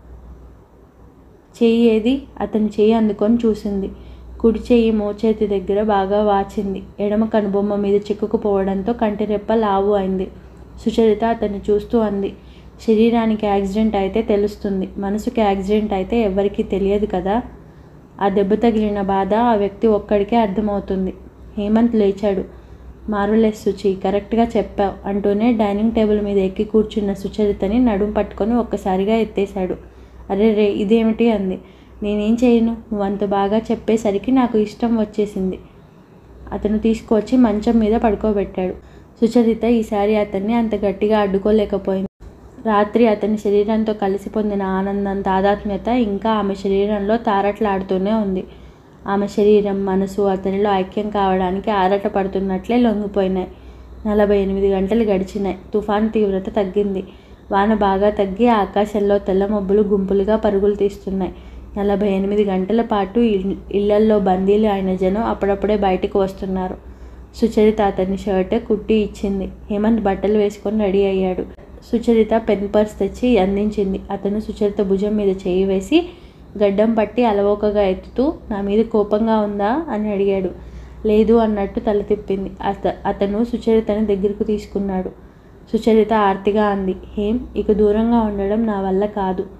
చెయ్యి ఏది అతని చెయ్యి అందుకొని చూసింది కుడి చెయ్యి మోచేతి దగ్గర బాగా వాచింది ఎడమ కనుబొమ్మ మీద చిక్కుకుపోవడంతో కంటిరెప్ప లావు అయింది సుచరిత అతన్ని చూస్తూ అంది శరీరానికి యాక్సిడెంట్ అయితే తెలుస్తుంది మనసుకి యాక్సిడెంట్ అయితే ఎవరికీ తెలియదు కదా ఆ దెబ్బ తగిలిన బాధ ఆ వ్యక్తి ఒక్కడికే అర్థమవుతుంది హేమంత్ లేచాడు మారులెస్ సుచి కరెక్ట్గా చెప్పావు అంటూనే డైనింగ్ టేబుల్ మీద ఎక్కి కూర్చున్న సుచరితని నడుం పట్టుకొని ఒక్కసారిగా ఎత్తేశాడు అరే రే ఇదేమిటి అంది నేనేం చేయను నువ్వు అంత బాగా చెప్పేసరికి నాకు ఇష్టం వచ్చేసింది అతను తీసుకొచ్చి మంచం మీద పడుకోబెట్టాడు సుచరిత ఈసారి అతన్ని అంత గట్టిగా అడ్డుకోలేకపోయింది రాత్రి అతని శరీరంతో కలిసి పొందిన ఆనందం తాదాత్మ్యత ఇంకా ఆమె శరీరంలో తారట్లాడుతూనే ఉంది ఆమె శరీరం మనసు అతనిలో ఐక్యం కావడానికి ఆరాట పడుతున్నట్లే లొంగిపోయినాయి నలభై ఎనిమిది గంటలు గడిచినాయి తుఫాన్ తీవ్రత తగ్గింది వాన బాగా తగ్గి ఆకాశంలో తెల్ల మబ్బులు గుంపులుగా పరుగులు తీస్తున్నాయి నలభై ఎనిమిది గంటల పాటు ఇల్- ఇళ్లల్లో బందీలు అయిన జనం అప్పుడప్పుడే బయటకు వస్తున్నారు సుచరిత అతని షర్ట్ కుట్టి ఇచ్చింది హేమంత్ బట్టలు వేసుకొని రెడీ అయ్యాడు సుచరిత పెన్ పర్స్ తెచ్చి అందించింది అతను సుచరిత భుజం మీద చేయి వేసి గడ్డం పట్టి అలవోకగా ఎత్తుతూ నా మీద కోపంగా ఉందా అని అడిగాడు లేదు అన్నట్టు తల తిప్పింది అత అతను సుచరితని దగ్గరకు తీసుకున్నాడు సుచరిత ఆర్తిగా అంది హేమ్ ఇక దూరంగా ఉండడం నా వల్ల కాదు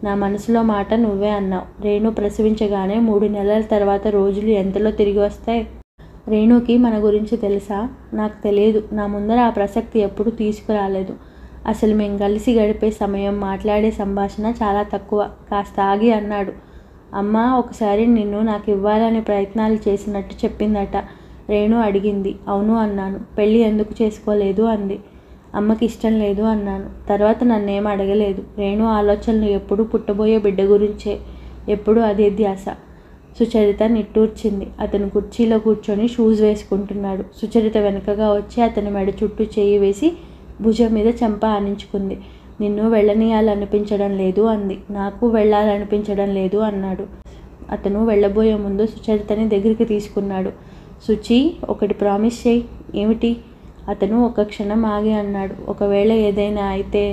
నా మనసులో మాట నువ్వే అన్నావు రేణు ప్రసవించగానే మూడు నెలల తర్వాత రోజులు ఎంతలో తిరిగి వస్తాయి రేణుకి మన గురించి తెలుసా నాకు తెలియదు నా ముందర ఆ ప్రసక్తి ఎప్పుడూ తీసుకురాలేదు అసలు మేము కలిసి గడిపే సమయం మాట్లాడే సంభాషణ చాలా తక్కువ కాస్త ఆగి అన్నాడు అమ్మ ఒకసారి నిన్ను నాకు ఇవ్వాలని ప్రయత్నాలు చేసినట్టు చెప్పిందట రేణు అడిగింది అవును అన్నాను పెళ్ళి ఎందుకు చేసుకోలేదు అంది అమ్మకి ఇష్టం లేదు అన్నాను తర్వాత నన్నేం అడగలేదు రేణు ఆలోచనలు ఎప్పుడు పుట్టబోయే బిడ్డ గురించే ఎప్పుడు అదే ధ్యాస సుచరిత నిట్టూర్చింది అతను కుర్చీలో కూర్చొని షూస్ వేసుకుంటున్నాడు సుచరిత వెనుకగా వచ్చి అతని మెడ చుట్టూ చేయి వేసి భుజం మీద చెంప ఆనించుకుంది నిన్ను వెళ్ళనీయాలనిపించడం లేదు అంది నాకు వెళ్ళాలనిపించడం లేదు అన్నాడు అతను వెళ్ళబోయే ముందు సుచరితని దగ్గరికి తీసుకున్నాడు సుచి ఒకటి ప్రామిస్ చేయి ఏమిటి అతను ఒక క్షణం ఆగి అన్నాడు ఒకవేళ ఏదైనా అయితే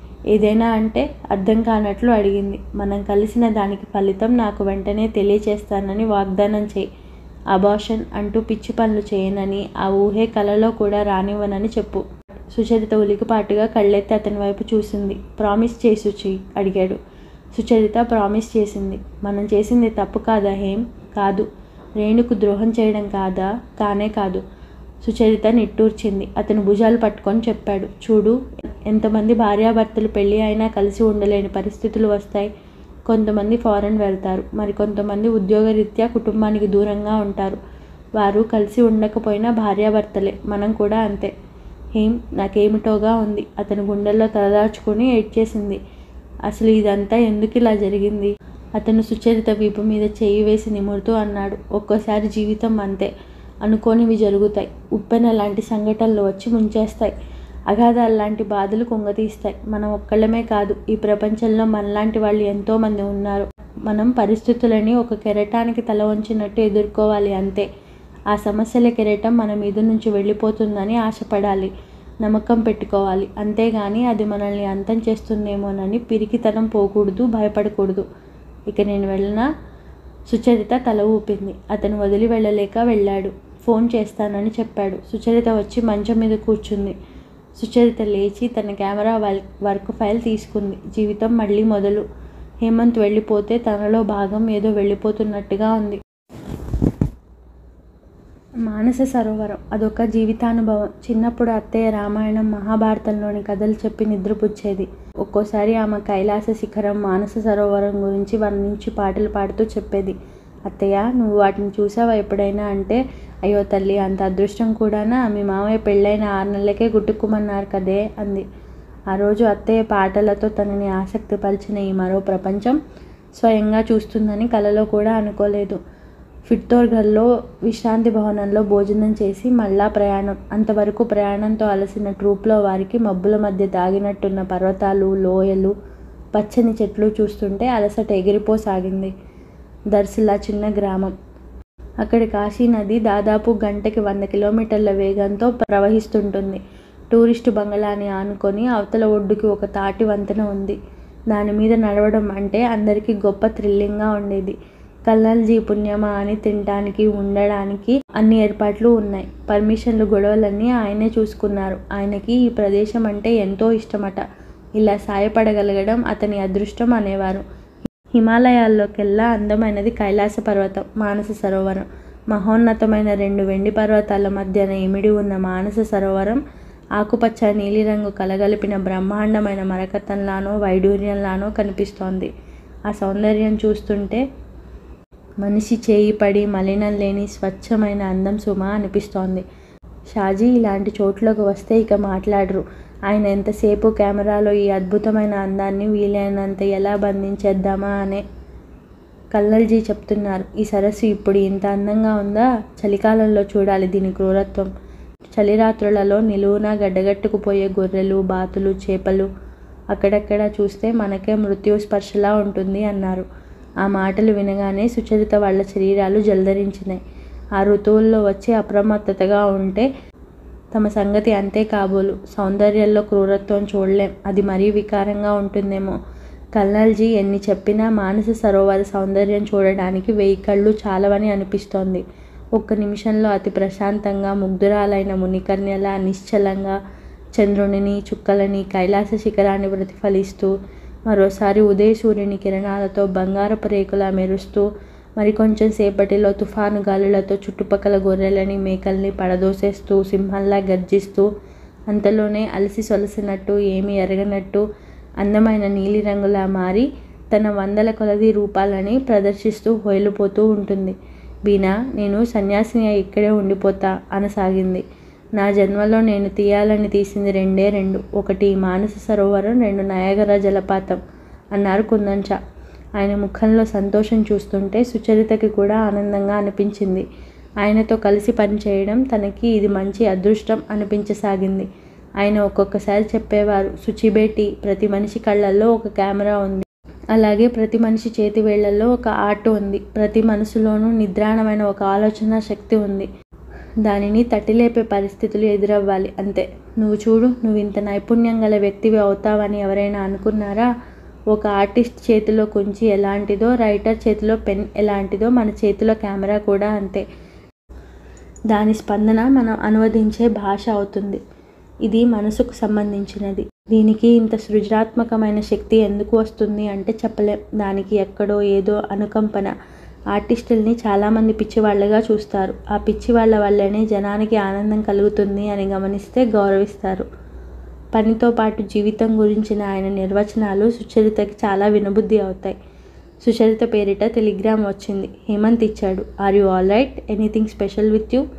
ఏదైనా అంటే అర్థం కానట్లు అడిగింది మనం కలిసిన దానికి ఫలితం నాకు వెంటనే తెలియచేస్తానని వాగ్దానం చేయి అబాషన్ అంటూ పిచ్చి పనులు చేయనని ఆ ఊహే కలలో కూడా రానివ్వనని చెప్పు సుచరిత ఉలికిపాటుగా కళ్ళెత్తి అతని వైపు చూసింది ప్రామిస్ చేయి సుచి అడిగాడు సుచరిత ప్రామిస్ చేసింది మనం చేసింది తప్పు కాదా హేం కాదు రేణుకు ద్రోహం చేయడం కాదా కానే కాదు సుచరిత నిట్టూర్చింది అతను భుజాలు పట్టుకొని చెప్పాడు చూడు ఎంతమంది భార్యాభర్తలు పెళ్ళి అయినా కలిసి ఉండలేని పరిస్థితులు వస్తాయి కొంతమంది ఫారెన్ వెళ్తారు మరి కొంతమంది ఉద్యోగరీత్యా కుటుంబానికి దూరంగా ఉంటారు వారు కలిసి ఉండకపోయినా భార్యాభర్తలే మనం కూడా అంతే ఏం నాకేమిటోగా ఉంది అతని గుండెల్లో తలదాచుకొని ఏడ్చేసింది అసలు ఇదంతా ఎందుకు ఇలా జరిగింది అతను సుచరిత వీపు మీద చేయి వేసి నిమురుతూ అన్నాడు ఒక్కోసారి జీవితం అంతే అనుకోనివి జరుగుతాయి ఉప్పెన లాంటి సంఘటనలు వచ్చి ముంచేస్తాయి అగాధాలు లాంటి బాధలు కుంగతీస్తాయి మనం ఒక్కళ్ళమే కాదు ఈ ప్రపంచంలో మనలాంటి వాళ్ళు ఎంతోమంది ఉన్నారు మనం పరిస్థితులని ఒక కెరటానికి తల వంచినట్టు ఎదుర్కోవాలి అంతే ఆ సమస్యల కెరటం మన మీద నుంచి వెళ్ళిపోతుందని ఆశపడాలి నమ్మకం పెట్టుకోవాలి అంతేగాని అది మనల్ని అంతం చేస్తుందేమోనని పిరికితనం పోకూడదు భయపడకూడదు ఇక నేను వెళ్ళినా సుచరిత తల ఊపింది అతను వదిలి వెళ్ళలేక వెళ్ళాడు ఫోన్ చేస్తానని చెప్పాడు సుచరిత వచ్చి మంచం మీద కూర్చుంది సుచరిత లేచి తన కెమెరా వర్క్ ఫైల్ తీసుకుంది జీవితం మళ్ళీ మొదలు హేమంత్ వెళ్ళిపోతే తనలో భాగం ఏదో వెళ్ళిపోతున్నట్టుగా ఉంది మానస సరోవరం అదొక జీవితానుభవం చిన్నప్పుడు అత్తయ్య రామాయణం మహాభారతంలోని కథలు చెప్పి నిద్రపుచ్చేది ఒక్కోసారి ఆమె కైలాస శిఖరం మానస సరోవరం గురించి వర్ణించి పాటలు పాడుతూ చెప్పేది అత్తయ్య నువ్వు వాటిని చూసావా ఎప్పుడైనా అంటే అయ్యో తల్లి అంత అదృష్టం కూడానా మీ మామయ్య పెళ్ళైన ఆరు నెలలకే గుట్టుకుమన్నారు కదే అంది ఆ రోజు అత్తయ్య పాటలతో తనని ఆసక్తి పరిచిన ఈ మరో ప్రపంచం స్వయంగా చూస్తుందని కలలో కూడా అనుకోలేదు ఫిట్టోర్ఘర్లో విశ్రాంతి భవనంలో భోజనం చేసి మళ్ళా ప్రయాణం అంతవరకు ప్రయాణంతో అలసిన ట్రూప్లో వారికి మబ్బుల మధ్య దాగినట్టున్న పర్వతాలు లోయలు పచ్చని చెట్లు చూస్తుంటే అలసట ఎగిరిపోసాగింది దర్శిలా చిన్న గ్రామం అక్కడి కాశీ నది దాదాపు గంటకి వంద కిలోమీటర్ల వేగంతో ప్రవహిస్తుంటుంది టూరిస్టు బంగళాని ఆనుకొని అవతల ఒడ్డుకి ఒక తాటి వంతెన ఉంది దాని మీద నడవడం అంటే అందరికీ గొప్ప థ్రిల్లింగ్గా ఉండేది కల్లల్జీ పుణ్యమా అని తినడానికి ఉండడానికి అన్ని ఏర్పాట్లు ఉన్నాయి పర్మిషన్లు గొడవలన్నీ ఆయనే చూసుకున్నారు ఆయనకి ఈ ప్రదేశం అంటే ఎంతో ఇష్టమట ఇలా సాయపడగలగడం అతని అదృష్టం అనేవారు హిమాలయాల్లోకెల్లా అందమైనది కైలాస పర్వతం మానస సరోవరం మహోన్నతమైన రెండు వెండి పర్వతాల మధ్యన ఇమిడి ఉన్న మానస సరోవరం ఆకుపచ్చ నీలిరంగు కలగలిపిన బ్రహ్మాండమైన మరకతంలానో వైడూర్యంలానో కనిపిస్తోంది ఆ సౌందర్యం చూస్తుంటే మనిషి చేయి పడి మలినం లేని స్వచ్ఛమైన అందం సుమ అనిపిస్తోంది షాజీ ఇలాంటి చోట్లకు వస్తే ఇక మాట్లాడరు ఆయన ఎంతసేపు కెమెరాలో ఈ అద్భుతమైన అందాన్ని వీలైనంత ఎలా బంధించేద్దామా అనే కల్లల్జీ చెప్తున్నారు ఈ సరస్సు ఇప్పుడు ఇంత అందంగా ఉందా చలికాలంలో చూడాలి దీని క్రూరత్వం చలిరాత్రులలో నిలువునా గడ్డగట్టుకుపోయే గొర్రెలు బాతులు చేపలు అక్కడక్కడ చూస్తే మనకే మృత్యు స్పర్శలా ఉంటుంది అన్నారు ఆ మాటలు వినగానే సుచరిత వాళ్ళ శరీరాలు జలధరించినాయి ఆ ఋతువుల్లో వచ్చి అప్రమత్తతగా ఉంటే తమ సంగతి అంతే కాబోలు సౌందర్యంలో క్రూరత్వం చూడలేం అది మరీ వికారంగా ఉంటుందేమో కల్నల్జీ ఎన్ని చెప్పినా మానస సరోవర సౌందర్యం చూడడానికి వెయ్యి కళ్ళు చాలవని అనిపిస్తోంది ఒక్క నిమిషంలో అతి ప్రశాంతంగా ముగ్ధురాలైన మునికన్యలా నిశ్చలంగా చంద్రునిని చుక్కలని కైలాస శిఖరాన్ని ప్రతిఫలిస్తూ మరోసారి ఉదయ సూర్యుని కిరణాలతో బంగారపు రేకులా మెరుస్తూ మరికొంచెం సేపటిలో తుఫాను గాలులతో చుట్టుపక్కల గొర్రెలని మేకల్ని పడదోసేస్తూ సింహంలా గర్జిస్తూ అంతలోనే అలసి సొలసినట్టు ఏమీ ఎరగనట్టు అందమైన నీలిరంగులా మారి తన వందల కొలది రూపాలని ప్రదర్శిస్తూ హొయలుపోతూ ఉంటుంది బీనా నేను సన్యాసిని అయి ఇక్కడే ఉండిపోతా అనసాగింది నా జన్మలో నేను తీయాలని తీసింది రెండే రెండు ఒకటి మానస సరోవరం రెండు నయాగరా జలపాతం అన్నారు కుందంచ ఆయన ముఖంలో సంతోషం చూస్తుంటే సుచరితకి కూడా ఆనందంగా అనిపించింది ఆయనతో కలిసి పనిచేయడం తనకి ఇది మంచి అదృష్టం అనిపించసాగింది ఆయన ఒక్కొక్కసారి చెప్పేవారు సుచిబేటి ప్రతి మనిషి కళ్ళల్లో ఒక కెమెరా ఉంది అలాగే ప్రతి మనిషి చేతి వేళ్లలో ఒక ఆర్ట్ ఉంది ప్రతి మనసులోనూ నిద్రాణమైన ఒక ఆలోచన శక్తి ఉంది దానిని తట్టిలేపే పరిస్థితులు ఎదురవ్వాలి అంతే నువ్వు చూడు నువ్వు ఇంత నైపుణ్యం గల వ్యక్తివి అవుతావని ఎవరైనా అనుకున్నారా ఒక ఆర్టిస్ట్ చేతిలో కుంచి ఎలాంటిదో రైటర్ చేతిలో పెన్ ఎలాంటిదో మన చేతిలో కెమెరా కూడా అంతే దాని స్పందన మనం అనువదించే భాష అవుతుంది ఇది మనసుకు సంబంధించినది దీనికి ఇంత సృజనాత్మకమైన శక్తి ఎందుకు వస్తుంది అంటే చెప్పలేం దానికి ఎక్కడో ఏదో అనుకంపన ఆర్టిస్టుల్ని చాలామంది పిచ్చివాళ్ళగా చూస్తారు ఆ పిచ్చి వాళ్ళ వల్లనే జనానికి ఆనందం కలుగుతుంది అని గమనిస్తే గౌరవిస్తారు పనితో పాటు జీవితం గురించిన ఆయన నిర్వచనాలు సుచరితకి చాలా వినబుద్ధి అవుతాయి సుచరిత పేరిట టెలిగ్రామ్ వచ్చింది హేమంత్ ఇచ్చాడు are you all right anything special with you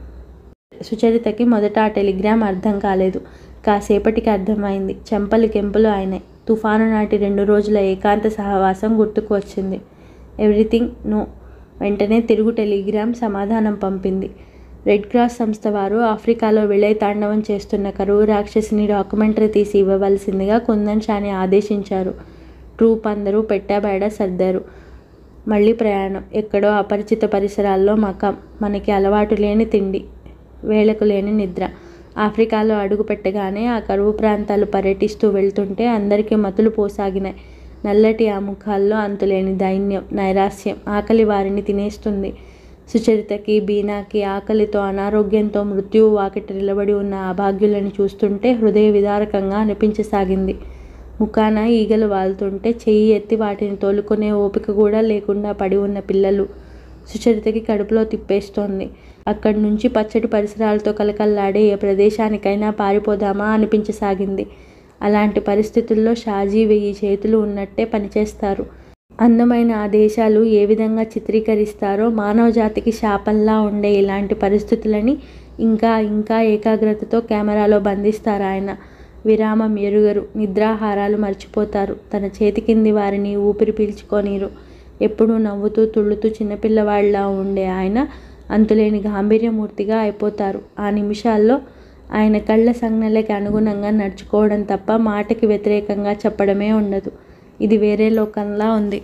సుచరితకి మొదట ఆ టెలిగ్రామ్ అర్థం కాలేదు కాసేపటికి అర్థమైంది చెంపలు కెంపులు అయినాయి తుఫాను నాటి రెండు రోజుల ఏకాంత సహవాసం గుర్తుకు వచ్చింది ఎవ్రీథింగ్ నో వెంటనే తిరుగు టెలిగ్రామ్ సమాధానం పంపింది రెడ్ క్రాస్ సంస్థ వారు ఆఫ్రికాలో విలయ తాండవం చేస్తున్న కరువు రాక్షసిని డాక్యుమెంటరీ తీసి ఇవ్వవలసిందిగా కుందన్ షాని ఆదేశించారు ట్రూప్ అందరూ పెట్టాబేడ సర్దారు మళ్ళీ ప్రయాణం ఎక్కడో అపరిచిత పరిసరాల్లో మకాం మనకి అలవాటు లేని తిండి వేళకు లేని నిద్ర ఆఫ్రికాలో అడుగు పెట్టగానే ఆ కరువు ప్రాంతాలు పర్యటిస్తూ వెళ్తుంటే అందరికీ మతులు పోసాగినాయి నల్లటి ఆ ముఖాల్లో అంతులేని దైన్యం నైరాస్యం ఆకలి వారిని తినేస్తుంది సుచరితకి బీనాకి ఆకలితో అనారోగ్యంతో మృత్యువు వాకిట నిలబడి ఉన్న అభాగ్యులను చూస్తుంటే హృదయ విదారకంగా అనిపించసాగింది ముఖాన ఈగలు వాలుతుంటే చెయ్యి ఎత్తి వాటిని తోలుకునే ఓపిక కూడా లేకుండా పడి ఉన్న పిల్లలు సుచరితకి కడుపులో తిప్పేస్తోంది అక్కడి నుంచి పచ్చటి పరిసరాలతో కలకల్లాడే ఏ ప్రదేశానికైనా పారిపోదామా అనిపించసాగింది అలాంటి పరిస్థితుల్లో షాజీ వెయ్యి చేతులు ఉన్నట్టే పనిచేస్తారు అందమైన ఆ దేశాలు ఏ విధంగా చిత్రీకరిస్తారో మానవజాతికి శాపంలా ఉండే ఇలాంటి పరిస్థితులని ఇంకా ఇంకా ఏకాగ్రతతో కెమెరాలో బంధిస్తారు ఆయన విరామం ఎరుగరు నిద్రాహారాలు మర్చిపోతారు తన చేతి కింది వారిని ఊపిరి పీల్చుకోనీరు ఎప్పుడూ నవ్వుతూ తుళ్ళుతూ చిన్నపిల్లవాళ్ళ ఉండే ఆయన అంతులేని గాంభీర్యమూర్తిగా అయిపోతారు ఆ నిమిషాల్లో ఆయన కళ్ళ సంజ్ఞలకి అనుగుణంగా నడుచుకోవడం తప్ప మాటకి వ్యతిరేకంగా చెప్పడమే ఉండదు ఇది వేరే లోకంలా ఉంది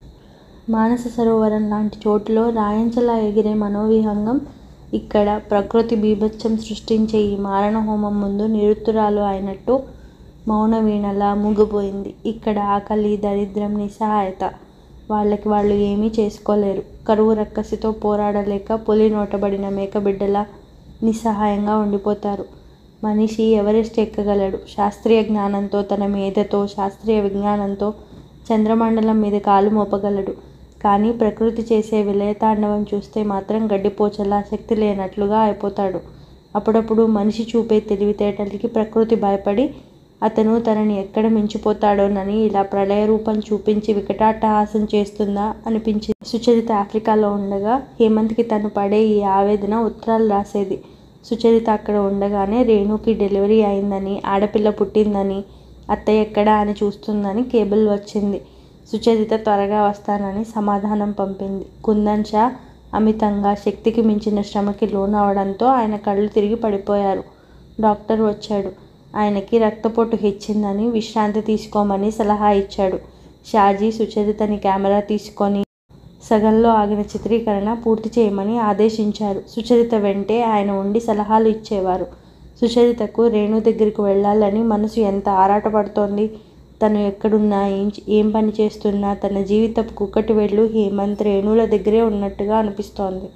మానస సరోవరం లాంటి చోటులో రాయంచలా ఎగిరే మనోవిహంగం ఇక్కడ ప్రకృతి బీభత్సం సృష్టించే ఈ మారణ హోమం ముందు నిరుత్తురాలు అయినట్టు మౌన వీణలా మూగిపోయింది ఇక్కడ ఆకలి దరిద్రం నిస్సహాయత వాళ్ళకి వాళ్ళు ఏమీ చేసుకోలేరు కరువు రక్కసితో పోరాడలేక పులి నోటబడిన మేకబిడ్డలా నిస్సహాయంగా ఉండిపోతారు మనిషి ఎవరెస్ట్ ఎక్కగలడు శాస్త్రీయ జ్ఞానంతో తన మేధతో శాస్త్రీయ విజ్ఞానంతో చంద్రమండలం మీద కాలు మోపగలడు కానీ ప్రకృతి చేసే విలయతాండవం చూస్తే మాత్రం గడ్డిపోచలా శక్తి లేనట్లుగా అయిపోతాడు అప్పుడప్పుడు మనిషి చూపే తెలివితేటలకి ప్రకృతి భయపడి అతను తనని ఎక్కడ మించిపోతాడోనని ఇలా ప్రళయ రూపం చూపించి వికటాట్టహాసం చేస్తుందా అనిపించింది సుచరిత ఆఫ్రికాలో ఉండగా హేమంత్కి తను పడే ఈ ఆవేదన ఉత్తరాలు రాసేది సుచరిత అక్కడ ఉండగానే రేణుకి డెలివరీ అయిందని ఆడపిల్ల పుట్టిందని అత్తయ్య ఎక్కడా అని చూస్తుందని కేబుల్ వచ్చింది సుచరిత త్వరగా వస్తానని సమాధానం పంపింది కుందన్ షా అమితంగా శక్తికి మించిన శ్రమకి లోనవడంతో ఆయన కళ్ళు తిరిగి పడిపోయారు డాక్టర్ వచ్చాడు ఆయనకి రక్తపోటు హెచ్చిందని విశ్రాంతి తీసుకోమని సలహా ఇచ్చాడు షాజీ సుచరితని కెమెరా తీసుకొని సగంలో ఆగిన చిత్రీకరణ పూర్తి చేయమని ఆదేశించారు సుచరిత వెంటే ఆయన ఉండి సలహాలు ఇచ్చేవారు సుచరితకు రేణు దగ్గరికి వెళ్ళాలని మనసు ఎంత ఆరాటపడుతోంది తను ఎక్కడున్నా ఏం ఏం పని చేస్తున్నా తన జీవితపు కుక్కటి వెళ్ళు హేమంత్ రేణుల దగ్గరే ఉన్నట్టుగా అనిపిస్తోంది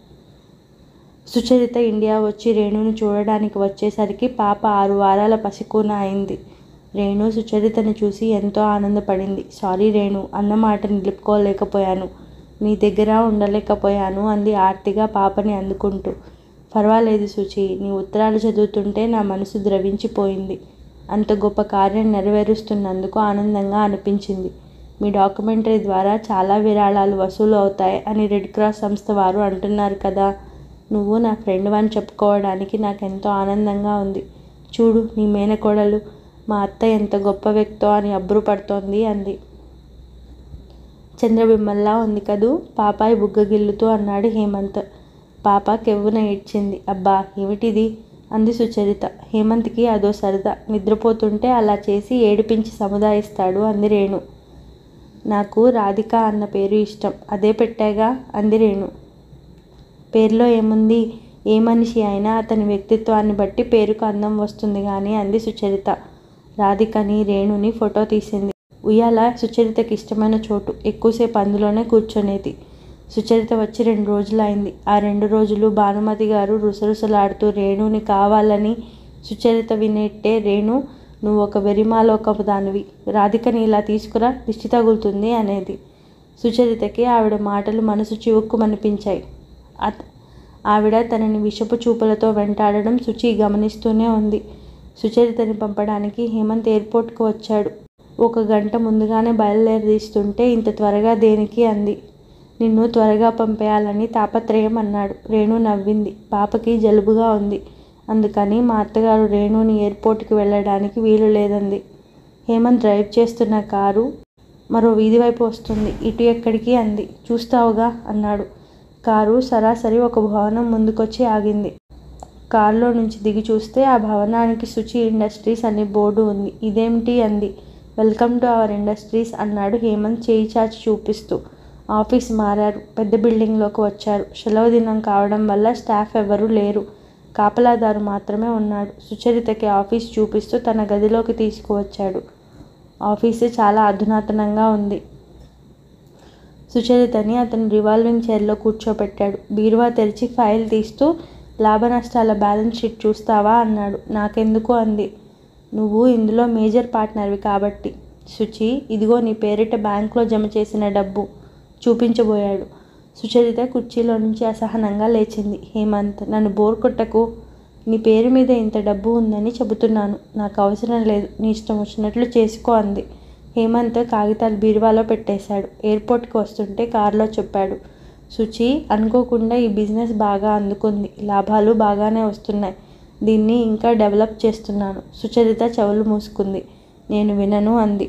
సుచరిత ఇండియా వచ్చి రేణుని చూడడానికి వచ్చేసరికి పాప ఆరు వారాల పసికూన అయింది రేణు సుచరితను చూసి ఎంతో ఆనందపడింది సారీ రేణు అన్న మాట నిలుపుకోలేకపోయాను నీ దగ్గర ఉండలేకపోయాను అంది ఆర్తిగా పాపని అందుకుంటూ పర్వాలేదు సుచి నీ ఉత్తరాలు చదువుతుంటే నా మనసు ద్రవించిపోయింది అంత గొప్ప కార్యం నెరవేరుస్తున్నందుకు ఆనందంగా అనిపించింది మీ డాక్యుమెంటరీ ద్వారా చాలా విరాళాలు వసూలు అవుతాయి అని రెడ్ క్రాస్ సంస్థ వారు అంటున్నారు కదా నువ్వు నా ఫ్రెండ్ అని చెప్పుకోవడానికి నాకెంతో ఆనందంగా ఉంది చూడు నీ మేనకోడలు మా అత్త ఎంత గొప్ప వ్యక్తో అని అబ్బురుపడుతోంది అంది చంద్రబిమ్మల్లా ఉంది కదూ పాపాయి బుగ్గగిల్లుతూ అన్నాడు హేమంత్ పాప కెవ్వున ఏడ్చింది అబ్బా ఏమిటిది అంది సుచరిత హేమంత్కి అదో సరదా నిద్రపోతుంటే అలా చేసి ఏడిపించి సముదాయిస్తాడు అంది రేణు నాకు రాధిక అన్న పేరు ఇష్టం అదే పెట్టాగా అంది రేణు పేరులో ఏముంది ఏ మనిషి అయినా అతని వ్యక్తిత్వాన్ని బట్టి పేరుకు అందం వస్తుంది కానీ అంది సుచరిత రాధికని రేణుని ఫోటో తీసింది ఉయ్యాల సుచరితకి ఇష్టమైన చోటు ఎక్కువసేపు అందులోనే కూర్చొనేది సుచరిత వచ్చి రెండు రోజులైంది ఆ రెండు రోజులు భానుమతి గారు రుసరుసలాడుతూ రేణుని కావాలని సుచరిత వినేట్టే రేణు నువ్వు ఒక వెరిమాలోకపు దానివి రాధికని ఇలా తీసుకురా దిష్టి తగులుతుంది అనేది సుచరితకి ఆవిడ మాటలు మనసు చివుక్కుమనిపించాయి అత ఆవిడ తనని విషపు చూపులతో వెంటాడడం శుచి గమనిస్తూనే ఉంది సుచరితని పంపడానికి హేమంత్ ఎయిర్పోర్ట్కి వచ్చాడు ఒక గంట ముందుగానే బయలుదేరదీస్తుంటే ఇంత త్వరగా దేనికి అంది నిన్ను త్వరగా పంపేయాలని తాపత్రయం అన్నాడు రేణు నవ్వింది పాపకి జలుబుగా ఉంది అందుకని మా అత్తగారు రేణుని ఎయిర్పోర్ట్కి వెళ్ళడానికి వీలు లేదంది హేమంత్ డ్రైవ్ చేస్తున్న కారు మరో వీధి వైపు వస్తుంది ఇటు ఎక్కడికి అంది చూస్తావుగా అన్నాడు కారు సరాసరి ఒక భవనం ముందుకొచ్చి ఆగింది కారులో నుంచి దిగి చూస్తే ఆ భవనానికి శుచి ఇండస్ట్రీస్ అనే బోర్డు ఉంది ఇదేమిటి అంది వెల్కమ్ టు అవర్ ఇండస్ట్రీస్ అన్నాడు హేమంత్ చేయి చాచి చూపిస్తూ ఆఫీస్ మారారు పెద్ద బిల్డింగ్లోకి వచ్చారు సెలవు దినం కావడం వల్ల స్టాఫ్ ఎవరూ లేరు కాపలాదారు మాత్రమే ఉన్నాడు సుచరితకి ఆఫీస్ చూపిస్తూ తన గదిలోకి తీసుకువచ్చాడు ఆఫీసు చాలా అధునాతనంగా ఉంది సుచరితని అతను రివాల్వింగ్ చైర్లో కూర్చోబెట్టాడు బీరువా తెరిచి ఫైల్ తీస్తూ లాభ నష్టాల బ్యాలెన్స్ షీట్ చూస్తావా అన్నాడు నాకెందుకు అంది నువ్వు ఇందులో మేజర్ పార్ట్నర్వి కాబట్టి శుచి ఇదిగో నీ పేరిట బ్యాంకులో జమ చేసిన డబ్బు చూపించబోయాడు సుచరిత కుర్చీలో నుంచి అసహనంగా లేచింది హేమంత్ నన్ను బోర్ కొట్టకు నీ పేరు మీద ఇంత డబ్బు ఉందని చెబుతున్నాను నాకు అవసరం లేదు నీ ఇష్టం వచ్చినట్లు చేసుకో అంది హేమంత్ కాగితాలు బీరువాలో పెట్టేశాడు ఎయిర్పోర్ట్కి వస్తుంటే కారులో చెప్పాడు శుచి అనుకోకుండా ఈ బిజినెస్ బాగా అందుకుంది లాభాలు బాగానే వస్తున్నాయి దీన్ని ఇంకా డెవలప్ చేస్తున్నాను సుచరిత చెవులు మూసుకుంది నేను వినను అంది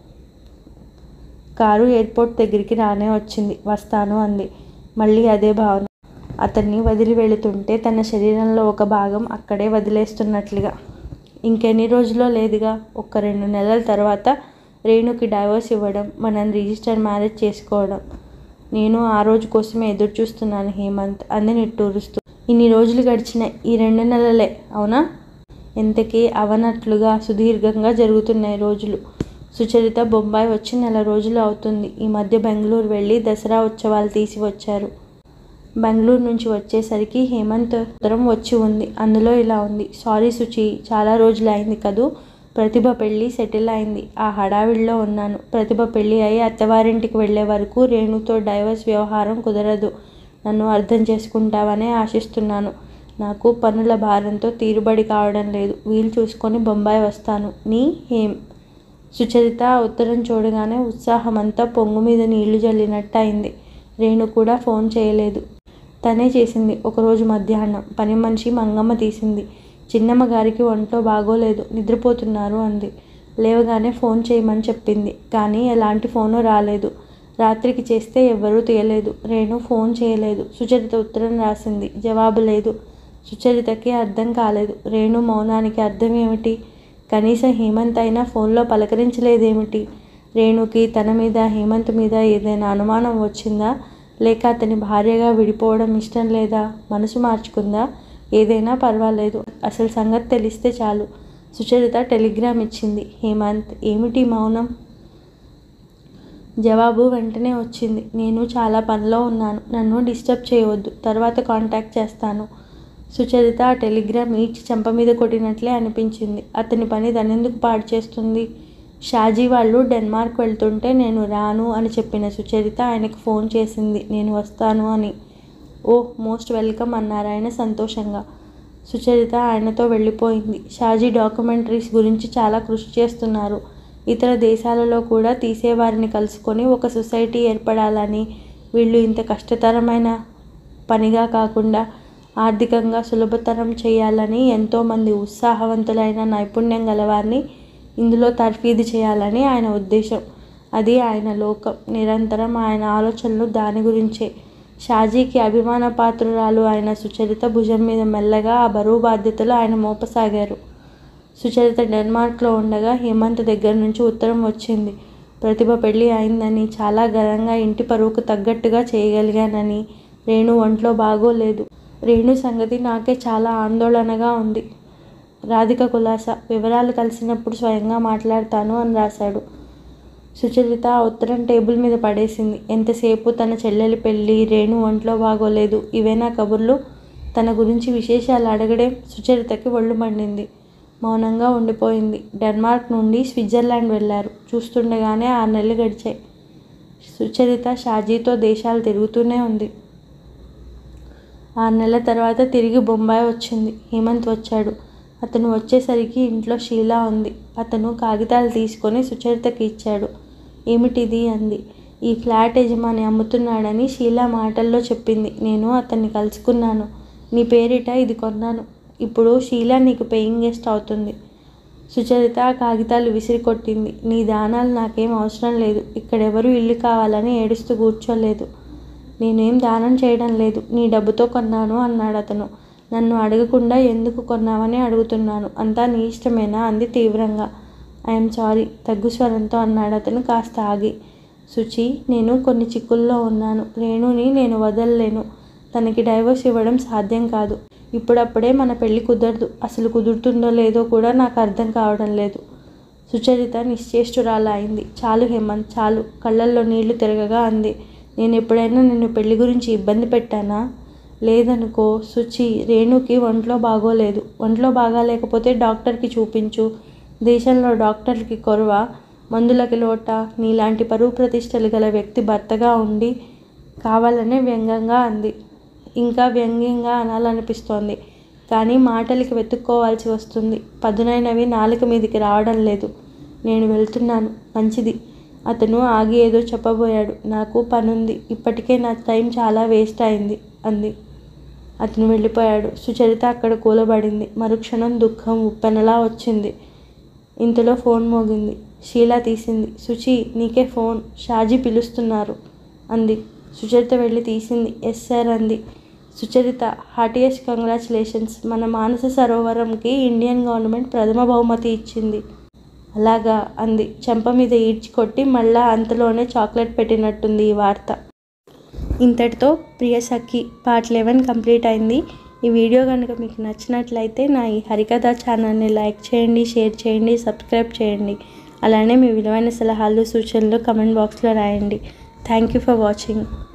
కారు ఎయిర్పోర్ట్ దగ్గరికి రానే వచ్చింది వస్తాను అంది మళ్ళీ అదే భావన అతన్ని వదిలి వెళుతుంటే తన శరీరంలో ఒక భాగం అక్కడే వదిలేస్తున్నట్లుగా ఇంకెన్ని రోజుల్లో లేదుగా ఒక రెండు నెలల తర్వాత రేణుకి డైవోర్స్ ఇవ్వడం మనం రిజిస్టర్ మ్యారేజ్ చేసుకోవడం నేను ఆ రోజు కోసమే ఎదురు చూస్తున్నాను హేమంత్ అంది నిట్టూరుస్తూ ఇన్ని రోజులు గడిచిన ఈ రెండు నెలలే అవునా ఎంతకీ అవనట్లుగా సుదీర్ఘంగా జరుగుతున్నాయి రోజులు సుచరిత బొంబాయి వచ్చి నెల రోజులు అవుతుంది ఈ మధ్య బెంగళూరు వెళ్ళి దసరా ఉత్సవాలు తీసి వచ్చారు బెంగళూరు నుంచి వచ్చేసరికి హేమంత్ ఉత్తరం వచ్చి ఉంది అందులో ఇలా ఉంది సారీ సుచి చాలా రోజులు అయింది కదూ ప్రతిభ పెళ్ళి సెటిల్ అయింది ఆ హడావిడిలో ఉన్నాను ప్రతిభ పెళ్ళి అయి అత్తవారింటికి వెళ్ళే వరకు రేణుతో డైవర్స్ వ్యవహారం కుదరదు నన్ను అర్థం చేసుకుంటావనే ఆశిస్తున్నాను నాకు పనుల భారంతో తీరుబడి కావడం లేదు వీలు చూసుకొని బొంబాయి వస్తాను నీ హేమ్ సుచరిత ఆ ఉత్తరం చూడగానే ఉత్సాహమంతా పొంగు మీద నీళ్లు జల్లినట్టు అయింది రేణు కూడా ఫోన్ చేయలేదు తనే చేసింది ఒకరోజు మధ్యాహ్నం పని మనిషి మంగమ్మ తీసింది చిన్నమ్మ గారికి ఒంట్లో బాగోలేదు నిద్రపోతున్నారు అంది లేవగానే ఫోన్ చేయమని చెప్పింది కానీ ఎలాంటి ఫోను రాలేదు రాత్రికి చేస్తే ఎవ్వరూ తీయలేదు రేణు ఫోన్ చేయలేదు సుచరిత ఉత్తరం రాసింది జవాబు లేదు సుచరితకి అర్థం కాలేదు రేణు మౌనానికి అర్థం ఏమిటి కనీసం హేమంత్ అయినా ఫోన్లో పలకరించలేదేమిటి రేణుకి తన మీద హేమంత్ మీద ఏదైనా అనుమానం వచ్చిందా లేక అతని భార్యగా విడిపోవడం ఇష్టం లేదా మనసు మార్చుకుందా ఏదైనా పర్వాలేదు అసలు సంగతి తెలిస్తే చాలు సుచరిత టెలిగ్రామ్ ఇచ్చింది హేమంత్ ఏమిటి మౌనం జవాబు వెంటనే వచ్చింది నేను చాలా పనిలో ఉన్నాను నన్ను డిస్టర్బ్ చేయవద్దు తర్వాత కాంటాక్ట్ చేస్తాను సుచరిత ఆ టెలిగ్రామ్ ఈడ్చి చెంప మీద కొట్టినట్లే అనిపించింది అతని పని తనెందుకు పాడు చేస్తుంది షాజీ వాళ్ళు డెన్మార్క్ వెళ్తుంటే నేను రాను అని చెప్పిన సుచరిత ఆయనకు ఫోన్ చేసింది నేను వస్తాను అని ఓ మోస్ట్ వెల్కమ్ అన్నారు ఆయన సంతోషంగా సుచరిత ఆయనతో వెళ్ళిపోయింది షాజీ డాక్యుమెంటరీస్ గురించి చాలా కృషి చేస్తున్నారు ఇతర దేశాలలో కూడా తీసేవారిని కలుసుకొని ఒక సొసైటీ ఏర్పడాలని వీళ్ళు ఇంత కష్టతరమైన పనిగా కాకుండా ఆర్థికంగా సులభతరం చేయాలని ఎంతోమంది ఉత్సాహవంతులైన నైపుణ్యం గలవారిని ఇందులో తర్ఫీదు చేయాలని ఆయన ఉద్దేశం అది ఆయన లోకం నిరంతరం ఆయన ఆలోచనలు దాని గురించే షాజీకి అభిమాన పాత్రురాలు అయిన సుచరిత భుజం మీద మెల్లగా ఆ బరువు బాధ్యతలు ఆయన మోపసాగారు సుచరిత డెన్మార్క్లో ఉండగా హేమంత్ దగ్గర నుంచి ఉత్తరం వచ్చింది ప్రతిభ పెళ్ళి అయిందని చాలా ఘనంగా ఇంటి పరువుకు తగ్గట్టుగా చేయగలిగానని రేణు ఒంట్లో బాగోలేదు రేణు సంగతి నాకే చాలా ఆందోళనగా ఉంది రాధిక కులాస వివరాలు కలిసినప్పుడు స్వయంగా మాట్లాడతాను అని రాశాడు సుచరిత ఆ ఉత్తరం టేబుల్ మీద పడేసింది ఎంతసేపు తన చెల్లెలి పెళ్ళి రేణు ఒంట్లో బాగోలేదు ఇవేనా కబుర్లు తన గురించి విశేషాలు అడగడే సుచరితకి ఒళ్ళు మండింది మౌనంగా ఉండిపోయింది డెన్మార్క్ నుండి స్విట్జర్లాండ్ వెళ్ళారు చూస్తుండగానే ఆరు నెలలు గడిచాయి సుచరిత షాజీతో దేశాలు తిరుగుతూనే ఉంది ఆరు నెలల తర్వాత తిరిగి బొంబాయి వచ్చింది హేమంత్ వచ్చాడు అతను వచ్చేసరికి ఇంట్లో షీలా ఉంది అతను కాగితాలు తీసుకొని సుచరితకి ఇచ్చాడు ఏమిటిది అంది ఈ ఫ్లాట్ యజమాని అమ్ముతున్నాడని షీలా మాటల్లో చెప్పింది నేను అతన్ని కలుసుకున్నాను నీ పేరిట ఇది కొన్నాను ఇప్పుడు షీలా నీకు పేయింగ్ గెస్ట్ అవుతుంది సుచరిత ఆ కాగితాలు విసిరి కొట్టింది నీ దానాలు నాకేం అవసరం లేదు ఇక్కడెవరూ ఇల్లు కావాలని ఏడుస్తూ కూర్చోలేదు నేనేం దానం చేయడం లేదు నీ డబ్బుతో కొన్నాను అన్నాడు అతను నన్ను అడగకుండా ఎందుకు కొన్నావని అడుగుతున్నాను అంతా నీ ఇష్టమేనా అంది తీవ్రంగా ఐఎమ్ సారీ తగ్గు స్వరంతో అన్నాడు అతను కాస్త ఆగి సుచి నేను కొన్ని చిక్కుల్లో ఉన్నాను రేణుని నేను వదలలేను తనకి డైవర్స్ ఇవ్వడం సాధ్యం కాదు ఇప్పుడప్పుడే మన పెళ్ళి కుదరదు అసలు కుదురుతుందో లేదో కూడా నాకు అర్థం కావడం లేదు సుచరిత నిశ్చేష్టురాల అయింది చాలు హేమంత్ చాలు కళ్ళల్లో నీళ్లు తిరగగా అంది నేను ఎప్పుడైనా నిన్ను పెళ్లి గురించి ఇబ్బంది పెట్టానా లేదనుకో సుచి రేణుకి ఒంట్లో బాగోలేదు ఒంట్లో బాగాలేకపోతే డాక్టర్కి చూపించు దేశంలో డాక్టర్కి కొరవ మందులకి లోట నీలాంటి పరువు ప్రతిష్టలు గల వ్యక్తి భర్తగా ఉండి కావాలనే వ్యంగ్యంగా అంది ఇంకా వ్యంగ్యంగా అనాలనిపిస్తోంది కానీ మాటలకి వెతుక్కోవాల్సి వస్తుంది పదునైనవి నాలుక మీదకి రావడం లేదు నేను వెళ్తున్నాను మంచిది అతను ఆగి ఏదో చెప్పబోయాడు నాకు పనుంది ఇప్పటికే నా టైం చాలా వేస్ట్ అయింది అంది అతను వెళ్ళిపోయాడు సుచరిత అక్కడ కూలబడింది మరుక్షణం దుఃఖం ఉప్పెనలా వచ్చింది ఇంతలో ఫోన్ మోగింది షీలా తీసింది సుచి నీకే ఫోన్ షాజీ పిలుస్తున్నారు అంది సుచరిత వెళ్ళి తీసింది ఎస్ సార్ అంది సుచరిత హార్టియెస్ట్ కంగ్రాచులేషన్స్ మన మానస సరోవరంకి ఇండియన్ గవర్నమెంట్ ప్రథమ బహుమతి ఇచ్చింది అలాగా అంది చెంప మీద ఈడ్చి కొట్టి మళ్ళా అంతలోనే చాక్లెట్ పెట్టినట్టుంది ఈ వార్త ఇంతటితో Priya Sakhi part eleven complete అయింది ఈ వీడియో కనుక మీకు నచ్చినట్లయితే నా ఈ హరికథ ఛానల్ని లైక్ చేయండి షేర్ చేయండి సబ్స్క్రైబ్ చేయండి అలానే మీ విలువైన సలహాలు సూచనలు కమెంట్ బాక్స్లో రాయండి థ్యాంక్ యూ ఫర్ వాచింగ్